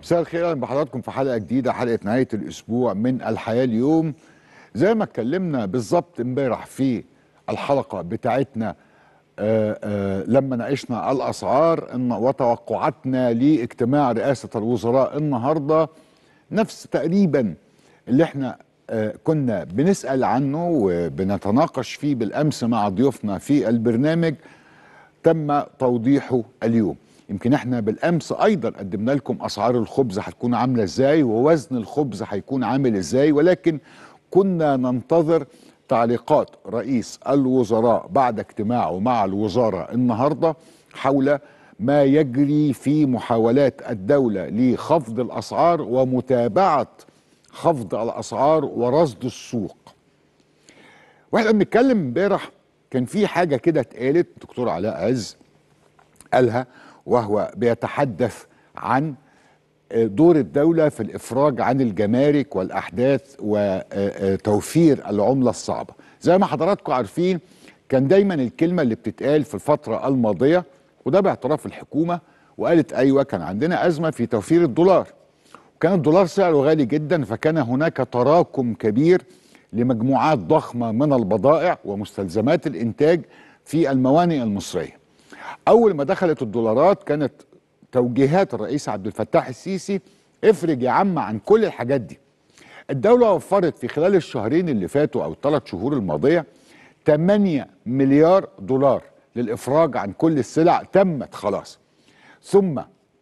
مساء الخير اهلا بحضراتكم في حلقه جديده حلقه نهايه الاسبوع من الحياه اليوم زي ما اتكلمنا بالظبط امبارح في الحلقه بتاعتنا آآ آآ لما ناقشنا الاسعار إن وتوقعاتنا لاجتماع رئاسه الوزراء النهارده نفس تقريبا اللي احنا آه، كنا بنسال عنه وبنتناقش فيه بالامس مع ضيوفنا في البرنامج تم توضيحه اليوم يمكن احنا بالامس ايضا قدمنا لكم اسعار الخبز هتكون عامله ازاي ووزن الخبز هيكون عامل ازاي ولكن كنا ننتظر تعليقات رئيس الوزراء بعد اجتماعه مع الوزاره النهارده حول ما يجري في محاولات الدوله لخفض الاسعار ومتابعه خفض الاسعار ورصد السوق واحنا بنتكلم امبارح كان في حاجه كده اتقالت دكتور علاء عز قالها وهو بيتحدث عن دور الدولة في الإفراج عن الجمارك والأحداث وتوفير العملة الصعبة زي ما حضراتكم عارفين كان دايما الكلمة اللي بتتقال في الفترة الماضية وده باعتراف الحكومة وقالت أيوة كان عندنا أزمة في توفير الدولار وكان الدولار سعره غالي جدا فكان هناك تراكم كبير لمجموعات ضخمة من البضائع ومستلزمات الإنتاج في الموانئ المصرية أول ما دخلت الدولارات كانت توجيهات الرئيس عبد الفتاح السيسي افرج يا عم عن كل الحاجات دي الدولة وفرت في خلال الشهرين اللي فاتوا أو الثلاث شهور الماضية 8 مليار دولار للإفراج عن كل السلع تمت خلاص ثم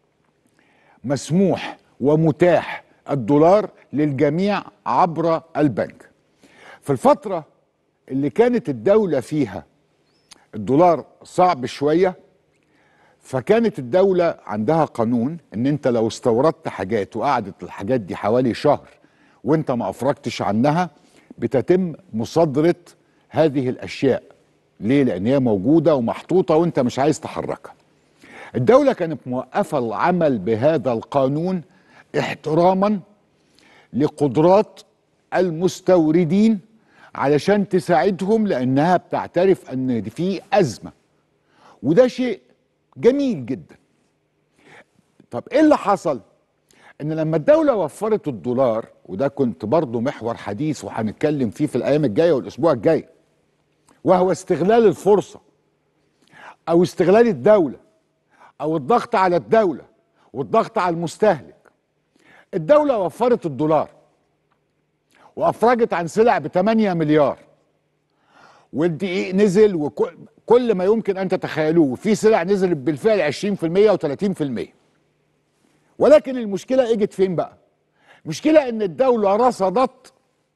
مسموح ومتاح الدولار للجميع عبر البنك في الفترة اللي كانت الدولة فيها الدولار صعب شوية فكانت الدولة عندها قانون ان انت لو استوردت حاجات وقعدت الحاجات دي حوالي شهر وانت ما افرجتش عنها بتتم مصادرة هذه الاشياء ليه لان هي موجودة ومحطوطة وانت مش عايز تحركها الدولة كانت موقفة العمل بهذا القانون احتراما لقدرات المستوردين علشان تساعدهم لانها بتعترف ان في ازمه وده شيء جميل جدا طب ايه اللي حصل ان لما الدوله وفرت الدولار وده كنت برضه محور حديث وهنتكلم فيه في الايام الجايه والاسبوع الجاي وهو استغلال الفرصه او استغلال الدوله او الضغط على الدوله والضغط على المستهلك الدوله وفرت الدولار وافرجت عن سلع ب 8 مليار والدقيق نزل وكل ما يمكن ان تتخيلوه وفي سلع نزلت بالفعل 20% و30% ولكن المشكله اجت فين بقى؟ المشكله ان الدوله رصدت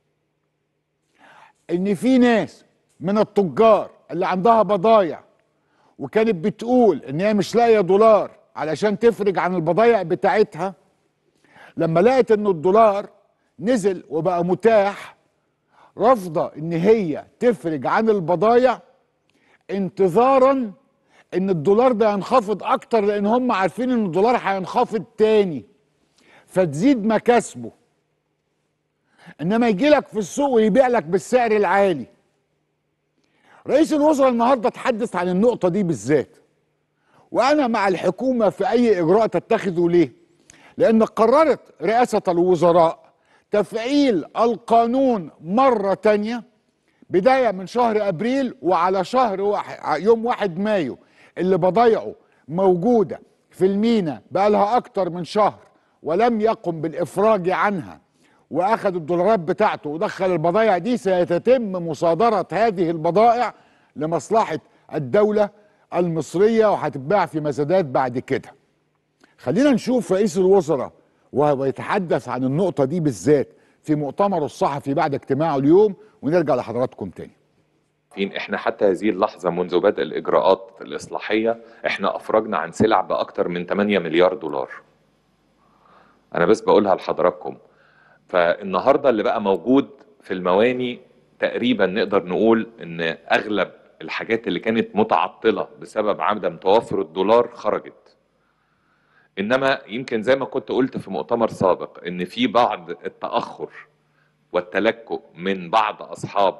ان في ناس من التجار اللي عندها بضايع وكانت بتقول ان هي مش لاقيه دولار علشان تفرج عن البضايع بتاعتها لما لقت ان الدولار نزل وبقى متاح رافضه ان هي تفرج عن البضايع انتظارا ان الدولار ده ينخفض اكتر لان هم عارفين ان الدولار هينخفض تاني فتزيد مكاسبه انما يجي لك في السوق ويبيع لك بالسعر العالي رئيس الوزراء النهارده تحدث عن النقطه دي بالذات وانا مع الحكومه في اي اجراء تتخذه ليه لان قررت رئاسه الوزراء تفعيل القانون مرة تانية بداية من شهر أبريل وعلى شهر واحد يوم واحد مايو اللي بضايعه موجودة في المينا بقالها أكتر من شهر ولم يقم بالإفراج عنها وأخذ الدولارات بتاعته ودخل البضائع دي سيتم مصادرة هذه البضائع لمصلحة الدولة المصرية وهتتباع في مزادات بعد كده خلينا نشوف رئيس الوزراء وهو يتحدث عن النقطة دي بالذات في مؤتمره الصحفي بعد اجتماعه اليوم ونرجع لحضراتكم تاني احنا حتى هذه اللحظة منذ بدء الإجراءات الإصلاحية احنا أفرجنا عن سلع بأكثر من 8 مليار دولار أنا بس بقولها لحضراتكم فالنهاردة اللي بقى موجود في المواني تقريبا نقدر نقول إن أغلب الحاجات اللي كانت متعطلة بسبب عدم توافر الدولار خرجت انما يمكن زي ما كنت قلت في مؤتمر سابق ان في بعض التاخر والتلكؤ من بعض اصحاب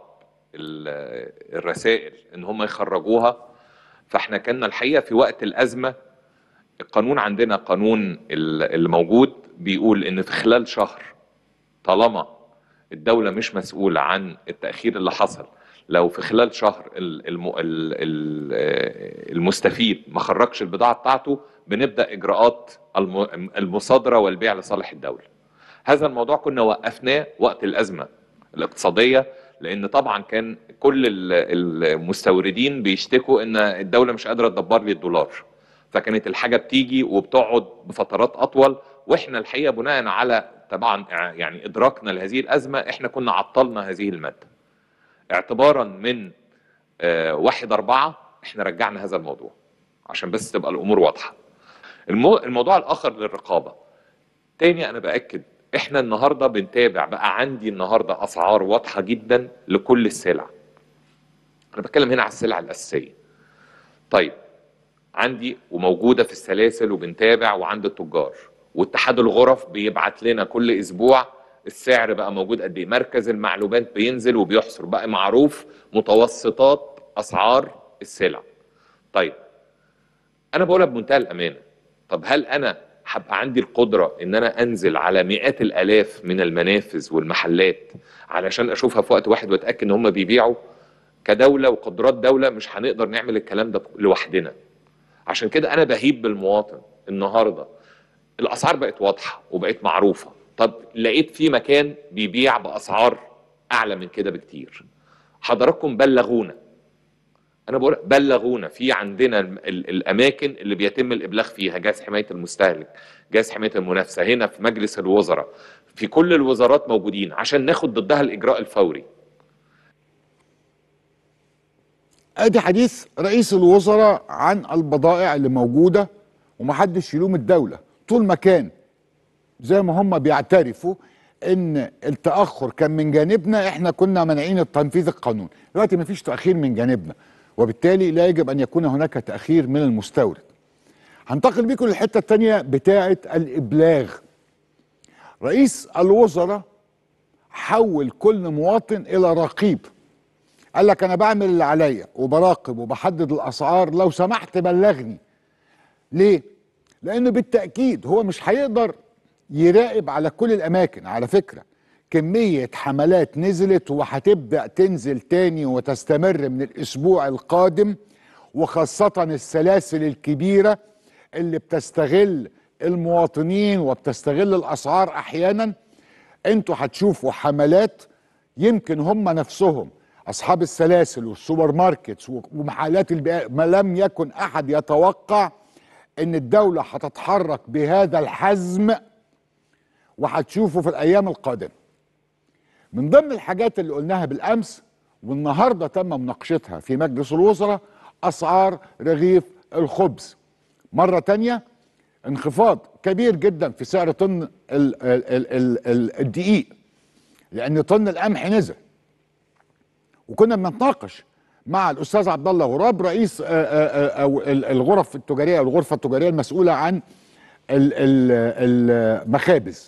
الرسائل ان هم يخرجوها فاحنا كنا الحقيقه في وقت الازمه القانون عندنا قانون ال- اللي موجود بيقول ان في خلال شهر طالما الدولة مش مسؤولة عن التأخير اللي حصل لو في خلال شهر ال- الم- ال- ال- آه، المستفيد ما خرجش البضاعة بتاعته بنبدأ إجراءات الم- المصادرة والبيع لصالح الدولة هذا الموضوع كنا وقفناه وقت الأزمة الاقتصادية لأن طبعا كان كل ال- المستوردين بيشتكوا إن الدولة مش قادرة تدبر لي الدولار فكانت الحاجة بتيجي وبتقعد بفترات أطول وإحنا الحقيقة بناء على طبعا يعني إدراكنا لهذه الأزمة إحنا كنا عطلنا هذه المادة اعتبارا من آه، واحد أربعة إحنا رجعنا هذا الموضوع عشان بس تبقى الأمور واضحة المو... الموضوع الآخر للرقابة تاني أنا بأكد إحنا النهاردة بنتابع بقى عندي النهاردة أسعار واضحة جدا لكل السلع أنا بتكلم هنا على السلع الأساسية طيب عندي وموجودة في السلاسل وبنتابع وعند التجار واتحاد الغرف بيبعت لنا كل أسبوع السعر بقى موجود قد ايه مركز المعلومات بينزل وبيحصر بقى معروف متوسطات اسعار السلع طيب انا بقولها بمنتهى الامانه طب هل انا هبقى عندي القدره ان انا انزل على مئات الالاف من المنافذ والمحلات علشان اشوفها في وقت واحد واتاكد ان هم بيبيعوا كدوله وقدرات دوله مش هنقدر نعمل الكلام ده لوحدنا عشان كده انا بهيب بالمواطن النهارده الاسعار بقت واضحه وبقت معروفه طب لقيت في مكان بيبيع باسعار اعلى من كده بكتير حضراتكم بلغونا انا بقول بلغونا في عندنا ال- ال- الاماكن اللي بيتم الابلاغ فيها جهاز حمايه المستهلك جهاز حمايه المنافسه هنا في مجلس الوزراء في كل الوزارات موجودين عشان ناخد ضدها الاجراء الفوري ادي حديث رئيس الوزراء عن البضائع اللي موجوده ومحدش يلوم الدوله طول ما كان زي ما هم بيعترفوا ان التاخر كان من جانبنا احنا كنا مانعين تنفيذ القانون دلوقتي مفيش تاخير من جانبنا وبالتالي لا يجب ان يكون هناك تاخير من المستورد هنتقل بيكم للحته الثانيه بتاعه الابلاغ رئيس الوزراء حول كل مواطن الى رقيب قال لك انا بعمل اللي عليا وبراقب وبحدد الاسعار لو سمحت بلغني ليه لانه بالتاكيد هو مش هيقدر يراقب على كل الاماكن على فكره كميه حملات نزلت وهتبدا تنزل تاني وتستمر من الاسبوع القادم وخاصه السلاسل الكبيره اللي بتستغل المواطنين وبتستغل الاسعار احيانا انتوا هتشوفوا حملات يمكن هم نفسهم اصحاب السلاسل والسوبر ماركتس ومحلات البيع ما لم يكن احد يتوقع ان الدوله هتتحرك بهذا الحزم وهتشوفوا في الايام القادمه من ضمن الحاجات اللي قلناها بالامس والنهارده تم مناقشتها في مجلس الوزراء اسعار رغيف الخبز مره تانية انخفاض كبير جدا في سعر طن ال- ال- ال- ال- ال- الدقيق لان طن القمح نزل وكنا بنتناقش مع الاستاذ عبد الله غراب رئيس آه، آه، آه، او ال- الغرف التجاريه او الغرفه التجاريه المسؤوله عن ال- ال- المخابز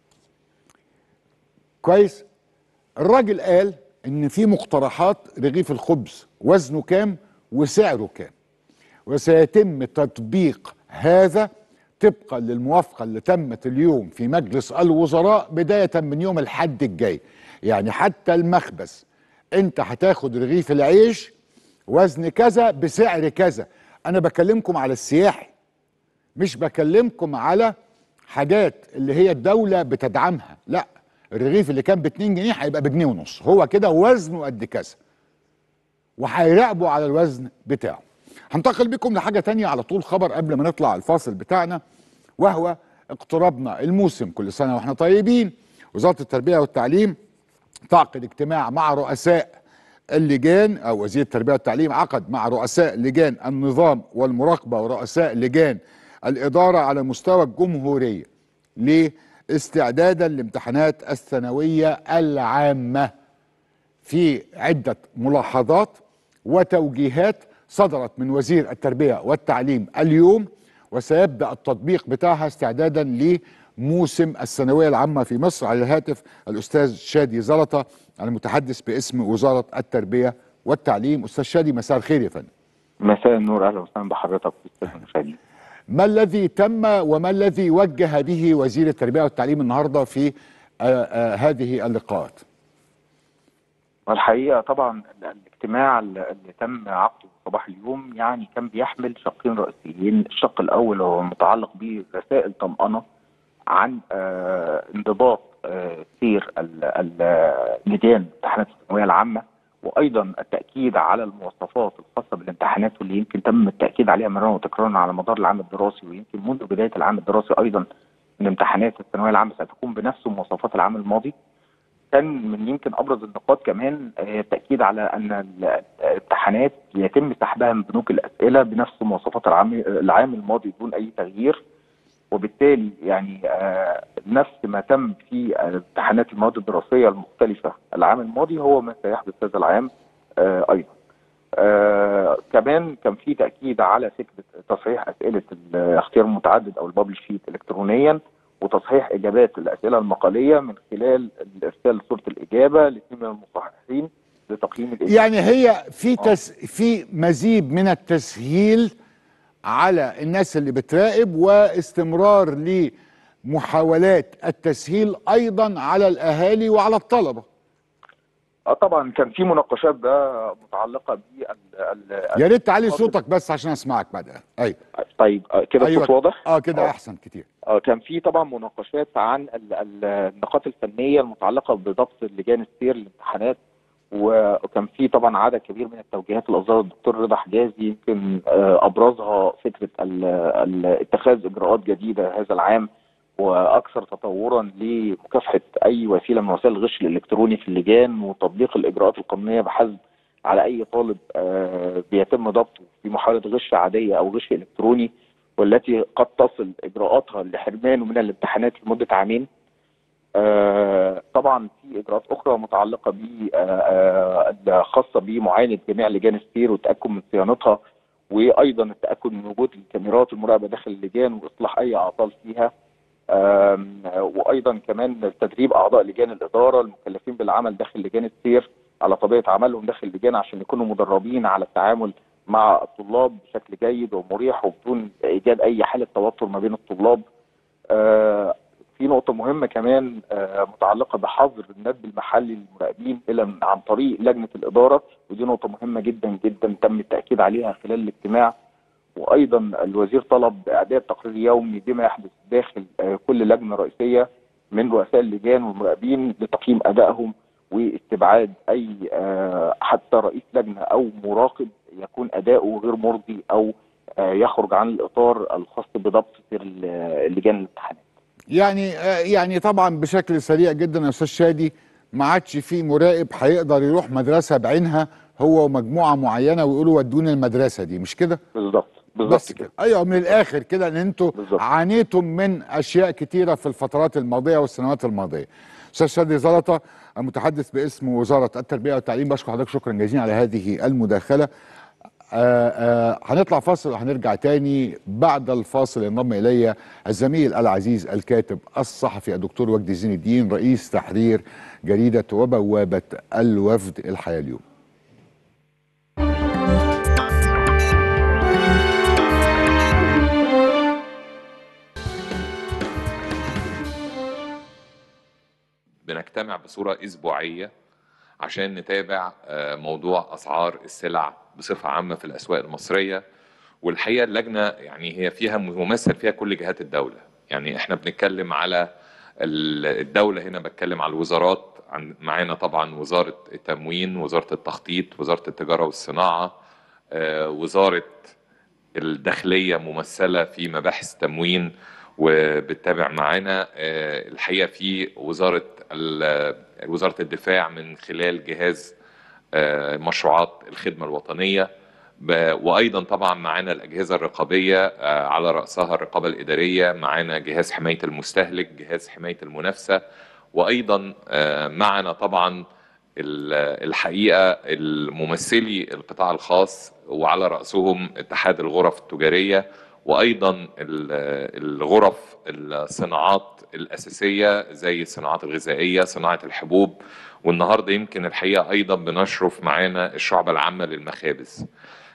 كويس الراجل قال ان في مقترحات رغيف الخبز وزنه كام وسعره كام وسيتم تطبيق هذا طبقا للموافقه اللي تمت اليوم في مجلس الوزراء بدايه من يوم الحد الجاي يعني حتى المخبز انت هتاخد رغيف العيش وزن كذا بسعر كذا انا بكلمكم على السياحي مش بكلمكم على حاجات اللي هي الدولة بتدعمها لا الرغيف اللي كان ب 2 جنيه هيبقى بجنيه ونص هو كده وزنه قد كذا وهيراقبوا على الوزن بتاعه هنتقل بكم لحاجة تانية على طول خبر قبل ما نطلع الفاصل بتاعنا وهو اقترابنا الموسم كل سنة واحنا طيبين وزارة التربية والتعليم تعقد اجتماع مع رؤساء اللجان او وزير التربيه والتعليم عقد مع رؤساء لجان النظام والمراقبه ورؤساء لجان الاداره على مستوى الجمهوريه ليه؟ استعدادا لامتحانات الثانويه العامه في عده ملاحظات وتوجيهات صدرت من وزير التربيه والتعليم اليوم وسيبدا التطبيق بتاعها استعدادا لموسم الثانويه العامه في مصر على الهاتف الاستاذ شادي زلطه المتحدث باسم وزاره التربيه والتعليم استاذ شادي مساء الخير يا فندم مساء النور اهلا وسهلا بحضرتك والاستاذ المشاهدين ما الذي تم وما الذي وجه به وزير التربيه والتعليم النهارده في آه، آه، هذه اللقاءات والحقيقه طبعا الاجتماع اللي تم عقده صباح اليوم يعني كان بيحمل شقين رئيسيين، الشق الاول هو متعلق برسائل طمأنه عن آه، انضباط آه، سير ال- ال- لجان امتحانات الثانويه العامه وايضا التاكيد على المواصفات الخاصه بالامتحانات واللي يمكن تم التاكيد عليها مرارا وتكرارا على مدار العام الدراسي ويمكن منذ بدايه العام الدراسي ايضا ان امتحانات الثانويه العامه ستكون بنفس مواصفات العام الماضي. كان من يمكن ابرز النقاط كمان آه، التاكيد على ان ال- الامتحانات يتم سحبها من بنوك الاسئله بنفس مواصفات العام العام الماضي دون اي تغيير وبالتالي يعني آه، نفس ما تم في امتحانات المواد الدراسيه المختلفه العام الماضي هو ما سيحدث هذا العام آه، ايضا. آه كمان كان في تاكيد على فكره تصحيح اسئله الاختيار المتعدد او البابل شيت الكترونيا وتصحيح اجابات الاسئله المقاليه من خلال ارسال صوره الاجابه لاثنين من المصححين لتقييم الاجابه. يعني هي في تس في مزيد من التسهيل على الناس اللي بتراقب واستمرار لمحاولات التسهيل ايضا على الاهالي وعلى الطلبه اه طبعا كان في مناقشات بقى متعلقه بال ال- يا ريت تعلي صوتك بس عشان اسمعك بعدها ايوه طيب آه، كده الصوت واضح؟ اه كده آه. احسن كتير آه، كان في طبعا مناقشات عن ال- ال- النقاط الفنيه المتعلقه بضبط لجان السير للامتحانات و- وكان في طبعا عدد كبير من التوجيهات اللي اصدرها الدكتور رضا حجازي يمكن آه، ابرزها فكره ال- ال- اتخاذ اجراءات جديده هذا العام واكثر تطورا لمكافحه اي وسيله من وسائل الغش الالكتروني في اللجان وتطبيق الاجراءات القانونيه بحزم على اي طالب آه، بيتم ضبطه في محاوله غش عاديه او غش الكتروني والتي قد تصل اجراءاتها لحرمانه من الامتحانات لمده عامين. آه، طبعا في اجراءات اخرى متعلقه ب آه، آه، خاصه بمعاينه جميع لجان السير والتاكد من صيانتها وايضا التاكد من وجود الكاميرات المراقبه داخل اللجان واصلاح اي اعطال فيها. آم، وايضا كمان تدريب اعضاء لجان الاداره المكلفين بالعمل داخل لجان السير على طبيعه عملهم داخل اللجان عشان يكونوا مدربين على التعامل مع الطلاب بشكل جيد ومريح وبدون ايجاد اي حاله توتر ما بين الطلاب. آه، في نقطه مهمه كمان آه، متعلقه بحظر الندب المحلي للمراقبين الى عن طريق لجنه الاداره ودي نقطه مهمه جدا جدا تم التاكيد عليها خلال الاجتماع وايضا الوزير طلب اعداد تقرير يومي بما يحدث داخل آه، كل لجنه رئيسيه من رؤساء اللجان والمراقبين لتقييم ادائهم واستبعاد اي آه، حتى رئيس لجنه او مراقب يكون اداؤه غير مرضي او آه، يخرج عن الاطار الخاص بضبط سير ال- لجان الامتحانات. يعني آه، يعني طبعا بشكل سريع جدا يا استاذ شادي ما عادش في مراقب هيقدر يروح مدرسه بعينها هو ومجموعه معينه ويقولوا ودوني المدرسه دي مش كده؟ بالظبط بالظبط بس كده ايوه من الاخر كده ان انتوا بالظبط. عانيتم من اشياء كتيره في الفترات الماضيه والسنوات الماضيه استاذ شادي زلطه المتحدث باسم وزاره التربيه والتعليم بشكر حضرتك شكرا جزيلا على هذه المداخله آه آه هنطلع فاصل وهنرجع تاني بعد الفاصل ينضم الي الزميل العزيز الكاتب الصحفي الدكتور وجدي زين الدين رئيس تحرير جريده وبوابه الوفد الحياه اليوم بنجتمع بصورة أسبوعية عشان نتابع آه، موضوع أسعار السلع بصفة عامة في الأسواق المصرية والحقيقة اللجنة يعني هي فيها ممثل فيها كل جهات الدولة يعني احنا بنتكلم على ال- الدولة هنا بتكلم على الوزارات عن معانا طبعا وزارة التموين وزارة التخطيط وزارة التجارة والصناعة آه، وزارة الداخلية ممثلة في مباحث تموين وبتتابع معانا آه، الحقيقة في وزارة ال- وزارة الدفاع من خلال جهاز آه، مشروعات الخدمة الوطنية ب- وأيضا طبعا معانا الأجهزة الرقابية آه، على رأسها الرقابة الإدارية معانا جهاز حماية المستهلك جهاز حماية المنافسة وأيضا آه، معنا طبعا ال- الحقيقه الممثلي القطاع الخاص وعلى راسهم اتحاد الغرف التجاريه وايضا ال- الغرف الصناعات الاساسيه زي الصناعات الغذائيه صناعه الحبوب والنهارده يمكن الحقيقه ايضا بنشرف معانا الشعبه العامه للمخابز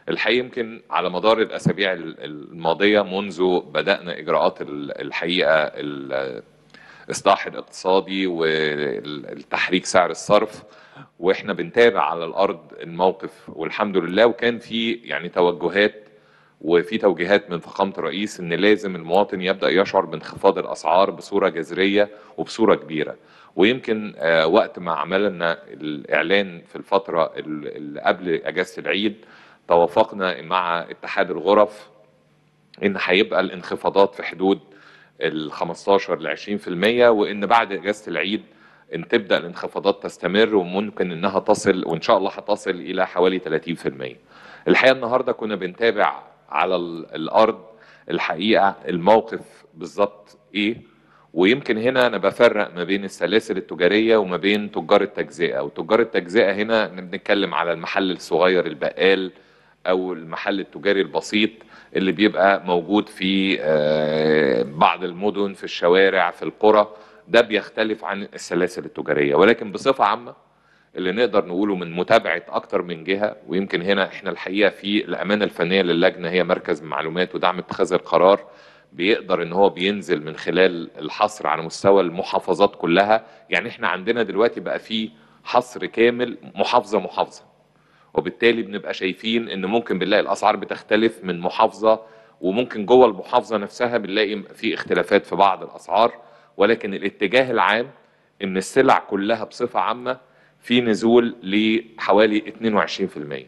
الحقيقه يمكن على مدار الاسابيع ال- الماضيه منذ بدانا اجراءات ال- الحقيقه ال- الاصلاح الاقتصادي والتحريك سعر الصرف واحنا بنتابع على الارض الموقف والحمد لله وكان في يعني توجهات وفي توجيهات من فخامه الرئيس ان لازم المواطن يبدا يشعر بانخفاض الاسعار بصوره جذريه وبصوره كبيره ويمكن آه، وقت ما عملنا الاعلان في الفتره ال- اللي قبل اجازه العيد توافقنا مع اتحاد الغرف ان هيبقى الانخفاضات في حدود ال 15 ل 20% وان بعد اجازه العيد ان تبدا الانخفاضات تستمر وممكن انها تصل وان شاء الله هتصل الى حوالي 30%. الحقيقه النهارده كنا بنتابع على ال- الارض الحقيقه الموقف بالظبط ايه ويمكن هنا انا بفرق ما بين السلاسل التجاريه وما بين تجار التجزئه وتجار التجزئه هنا بنتكلم على المحل الصغير البقال او المحل التجاري البسيط اللي بيبقى موجود في آه، بعض المدن في الشوارع في القرى ده بيختلف عن السلاسل التجاريه ولكن بصفه عامه اللي نقدر نقوله من متابعه اكتر من جهه ويمكن هنا احنا الحقيقه في الامانه الفنيه للجنه هي مركز معلومات ودعم اتخاذ القرار بيقدر ان هو بينزل من خلال الحصر على مستوى المحافظات كلها يعني احنا عندنا دلوقتي بقى في حصر كامل محافظه محافظه وبالتالي بنبقى شايفين ان ممكن بنلاقي الاسعار بتختلف من محافظه وممكن جوه المحافظه نفسها بنلاقي في اختلافات في بعض الاسعار ولكن الاتجاه العام ان السلع كلها بصفه عامه في نزول لحوالي 22%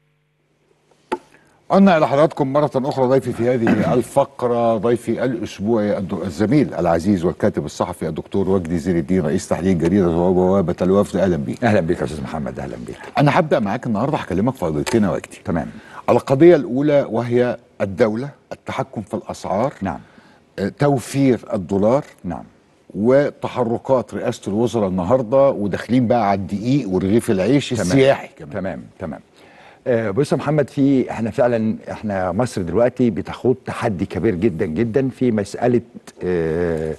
قلنا إلى حضراتكم مرة أخرى ضيفي في هذه الفقرة ضيفي الأسبوعي الد- الزميل العزيز والكاتب الصحفي الدكتور وجدي زين الدين رئيس تحرير جريدة بوابة الوفد أهلا بيك اهلا بيك يا استاذ محمد اهلا بيك أنا هبدأ معاك النهاردة هكلمك في قضيتين يا وجدي تمام القضية الأولى وهي الدولة التحكم في الأسعار نعم آه، توفير الدولار نعم وتحركات رئاسة الوزراء النهاردة وداخلين بقى على الدقيق ورغيف العيش تمام. السياحي كمان تمام تمام آه بص يا محمد في احنا فعلا احنا مصر دلوقتي بتخوض تحدي كبير جدا جدا في مساله آه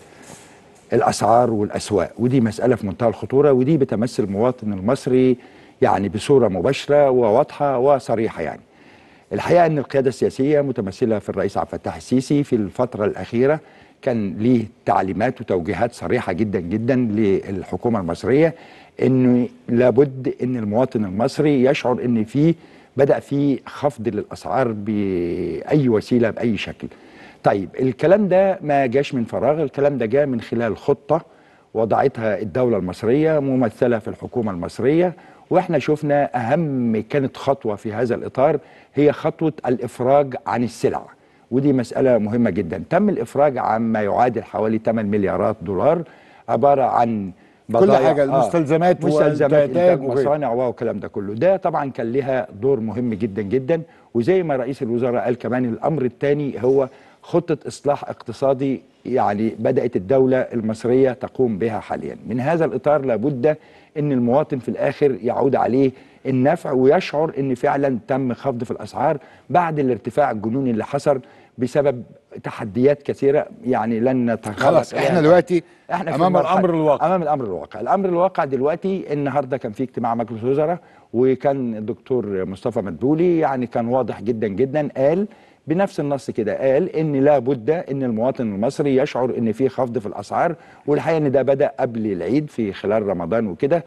الاسعار والاسواق ودي مساله في منتهى الخطوره ودي بتمثل المواطن المصري يعني بصوره مباشره وواضحه وصريحه يعني الحقيقه ان القياده السياسيه متمثله في الرئيس عبد الفتاح السيسي في الفتره الاخيره كان ليه تعليمات وتوجيهات صريحه جدا جدا للحكومه المصريه انه لابد ان المواطن المصري يشعر ان في بدا في خفض للاسعار باي وسيله باي شكل. طيب الكلام ده ما جاش من فراغ الكلام ده جاء من خلال خطه وضعتها الدوله المصريه ممثله في الحكومه المصريه واحنا شفنا اهم كانت خطوه في هذا الاطار هي خطوه الافراج عن السلع ودي مساله مهمه جدا تم الافراج عن ما يعادل حوالي 8 مليارات دولار عباره عن بضائع- حاجة، المستلزمات مستلزمات والإنتاج انتاج وغيره. ومصانع والكلام ده كله ده طبعا كان لها دور مهم جدا جدا وزي ما رئيس الوزراء قال كمان الامر الثاني هو خطه اصلاح اقتصادي يعني بدات الدوله المصريه تقوم بها حاليا من هذا الاطار لابد ان المواطن في الاخر يعود عليه النفع ويشعر ان فعلا تم خفض في الاسعار بعد الارتفاع الجنوني اللي حصل بسبب تحديات كثيره يعني لن نتخلص خلاص إليها. احنا دلوقتي احنا في أمام المرحلة- الأمر الواقع امام الامر الواقع الامر الواقع دلوقتي النهارده كان في اجتماع مجلس وزراء وكان الدكتور مصطفى مدبولي يعني كان واضح جدا جدا قال بنفس النص كده قال ان لابد ان المواطن المصري يشعر ان في خفض في الاسعار والحقيقه ان ده بدا قبل العيد في خلال رمضان وكده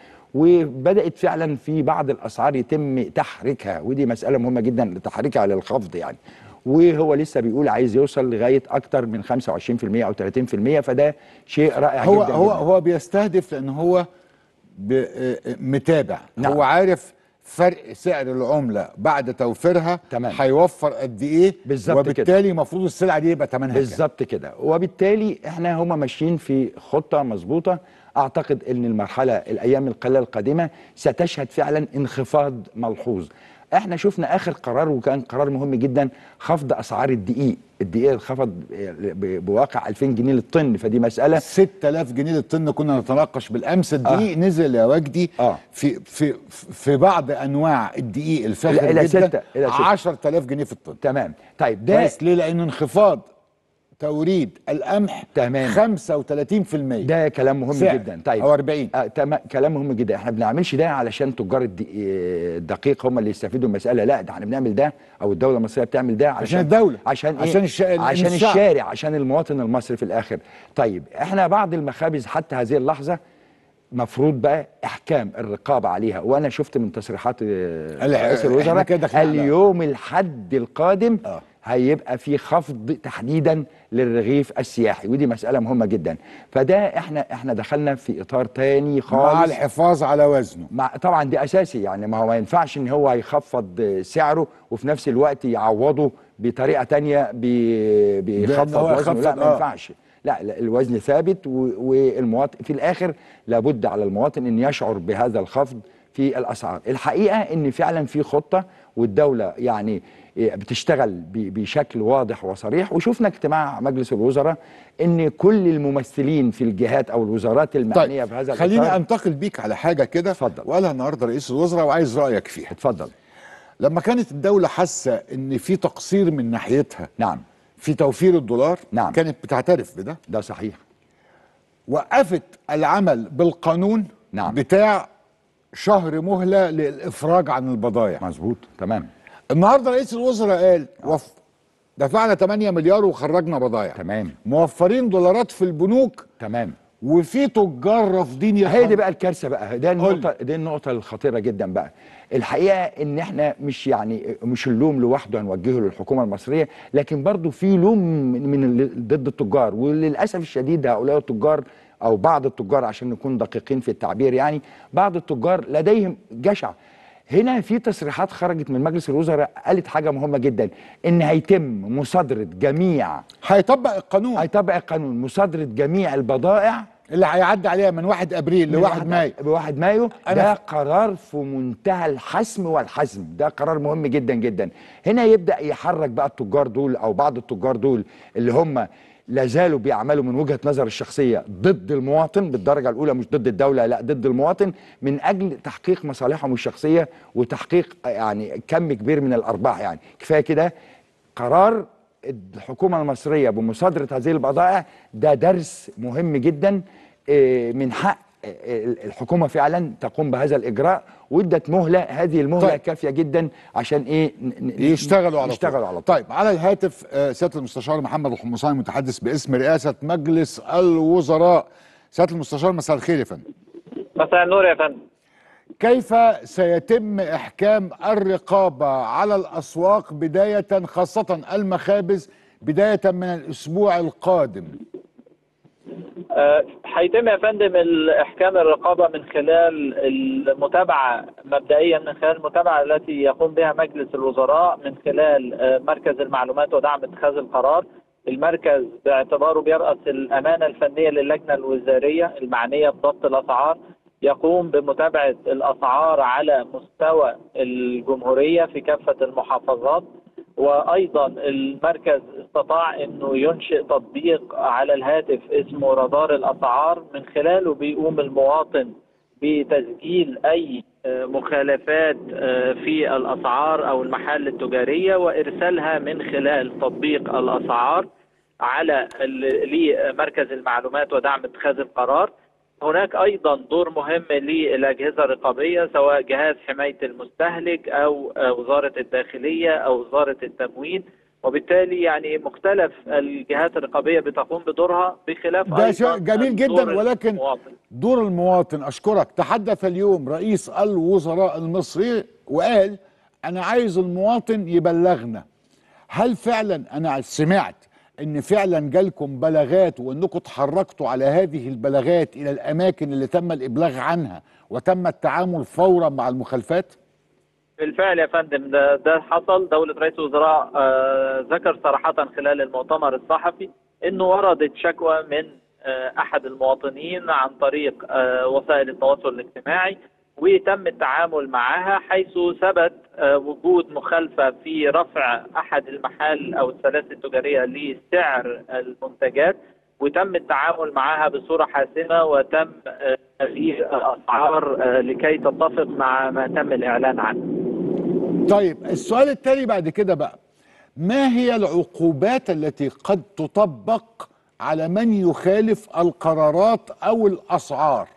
وبدات فعلا في بعض الاسعار يتم تحريكها ودي مساله مهمه جدا لتحريكها للخفض يعني وهو لسه بيقول عايز يوصل لغايه اكتر من 25% او 30% فده شيء رائع هو جدا هو جداً. هو بيستهدف لان هو ب- آه، متابع نعم. هو عارف فرق سعر العمله بعد توفيرها تمام. هيوفر قد ايه بالظبط وبالتالي المفروض السلعه دي يبقى ثمنها كام بالظبط كده وبالتالي احنا هما ماشيين في خطه مظبوطه اعتقد ان المرحله الايام القليله القادمه ستشهد فعلا انخفاض ملحوظ احنا شفنا اخر قرار وكان قرار مهم جدا خفض اسعار الدقيق الدقيق انخفض ب- بواقع 2000 جنيه للطن فدي مساله 6000 جنيه للطن كنا نتناقش بالامس الدقيق نزل يا وجدي آه. في في في بعض انواع الدقيق الفاخر إلى جدا ستة- إلى ستة. 10000 جنيه في الطن تمام طيب ده كويس ليه لانه انخفاض توريد القمح تمام. 35% ده كلام مهم سعر. جدا طيب او 40 آه تمام كلام مهم جدا احنا بنعملش ده علشان تجار الد- آه، الدقيق هم اللي يستفيدوا من المساله لا ده احنا بنعمل ده او الدوله المصريه بتعمل ده عشان الدولة. عشان عشان الش- عشان الشعب. الشارع عشان المواطن المصري في الاخر طيب احنا بعض المخابز حتى هذه اللحظه مفروض بقى احكام الرقابه عليها وانا شفت من تصريحات آه، الح- رئيس إحنا الوزراء كده داخلين على- اليوم الحد القادم آه. هيبقى في خفض تحديدا للرغيف السياحي ودي مساله مهمه جدا فده احنا احنا دخلنا في اطار تاني خالص مع الحفاظ على وزنه مع طبعا دي اساسي يعني ما هو ما ينفعش ان هو يخفض سعره وفي نفس الوقت يعوضه بطريقه تانية بي- بيخفض هو وزنه يخفض، لا ما آه. ينفعش لا, لا الوزن ثابت و- والمواطن في الاخر لابد على المواطن ان يشعر بهذا الخفض في الاسعار الحقيقه ان فعلا في خطه والدوله يعني بتشتغل ب- بشكل واضح وصريح وشفنا اجتماع مجلس الوزراء ان كل الممثلين في الجهات او الوزارات المعنيه طيب في هذا خليني الإطار- انتقل بيك على حاجه كده اتفضل. وقالها النهارده رئيس الوزراء وعايز رايك فيها اتفضل لما كانت الدوله حاسه ان في تقصير من ناحيتها نعم في توفير الدولار نعم. كانت بتعترف بده ده صحيح وقفت العمل بالقانون نعم. بتاع شهر مهله للافراج عن البضائع مظبوط تمام النهارده رئيس الوزراء قال وف... دفعنا 8 مليار وخرجنا بضائع تمام موفرين دولارات في البنوك تمام وفي تجار رافضين هي يرحموا. دي بقى الكارثه بقى ده قول النقطه دي النقطه الخطيره جدا بقى الحقيقه ان احنا مش يعني مش اللوم لوحده هنوجهه للحكومه المصريه لكن برضو في لوم من من ال- ضد التجار وللاسف الشديد هؤلاء التجار او بعض التجار عشان نكون دقيقين في التعبير يعني بعض التجار لديهم جشع هنا في تصريحات خرجت من مجلس الوزراء قالت حاجه مهمه جدا ان هيتم مصادره جميع هيطبق القانون هيطبق القانون مصادره جميع البضائع اللي هيعدي عليها من 1 ابريل ل 1 مايو بواحد مايو أنا ده ف- قرار في منتهى الحسم والحزم ده قرار مهم جدا جدا هنا يبدا يحرك بقى التجار دول او بعض التجار دول اللي هم لا زالوا بيعملوا من وجهه نظر الشخصيه ضد المواطن بالدرجه الاولى مش ضد الدوله لا ضد المواطن من اجل تحقيق مصالحهم الشخصيه وتحقيق يعني كم كبير من الارباح يعني كفايه كده قرار الحكومه المصريه بمصادره هذه البضائع ده درس مهم جدا آه، من حق آه، الحكومه فعلا تقوم بهذا الاجراء وادت مهله هذه المهله طيب. كافيه جدا عشان ايه ن- ن- يشتغلوا على يشتغلوا طول. على طول طيب على الهاتف آه، سياده المستشار محمد الحمصاني المتحدث باسم رئاسه مجلس الوزراء سياده المستشار مساء الخير يا فندم مساء النور يا فندم كيف سيتم احكام الرقابه على الاسواق بدايه خاصه المخابز بدايه من الاسبوع القادم آه، هيتم يا فندم ال- احكام الرقابه من خلال المتابعه مبدئيا من خلال المتابعه التي يقوم بها مجلس الوزراء من خلال آه، مركز المعلومات ودعم اتخاذ القرار المركز باعتباره بيرأس الامانه الفنيه للجنه الوزاريه المعنيه بضبط الاسعار يقوم بمتابعه الاسعار على مستوى الجمهوريه في كافه المحافظات وايضا المركز استطاع انه ينشئ تطبيق على الهاتف اسمه رادار الاسعار من خلاله بيقوم المواطن بتسجيل اي آه، مخالفات آه، في الاسعار او المحال التجاريه وارسالها من خلال تطبيق الاسعار على ال- لمركز المعلومات ودعم اتخاذ القرار هناك ايضا دور مهم للاجهزه الرقابيه سواء جهاز حمايه المستهلك او آه، وزاره الداخليه او وزاره التموين وبالتالي يعني مختلف الجهات الرقابيه بتقوم بدورها بخلاف ده أيضاً شيء جميل دور جدا ولكن المواطن. دور المواطن اشكرك تحدث اليوم رئيس الوزراء المصري وقال انا عايز المواطن يبلغنا هل فعلا انا سمعت ان فعلا جالكم بلاغات وانكم اتحركتوا على هذه البلاغات الى الاماكن اللي تم الابلاغ عنها وتم التعامل فورا مع المخالفات بالفعل يا فندم ده, ده حصل دولة رئيس الوزراء آه ذكر صراحة خلال المؤتمر الصحفي انه وردت شكوى من آه احد المواطنين عن طريق آه وسائل التواصل الاجتماعي وتم التعامل معها حيث ثبت آه وجود مخالفة في رفع احد المحال او السلاسل التجارية لسعر المنتجات وتم التعامل معها بصورة حاسمة وتم آه، تغيير الأسعار آه، لكي تتفق مع ما تم الإعلان عنه طيب السؤال التالي بعد كده بقى ما هي العقوبات التي قد تطبق على من يخالف القرارات او الاسعار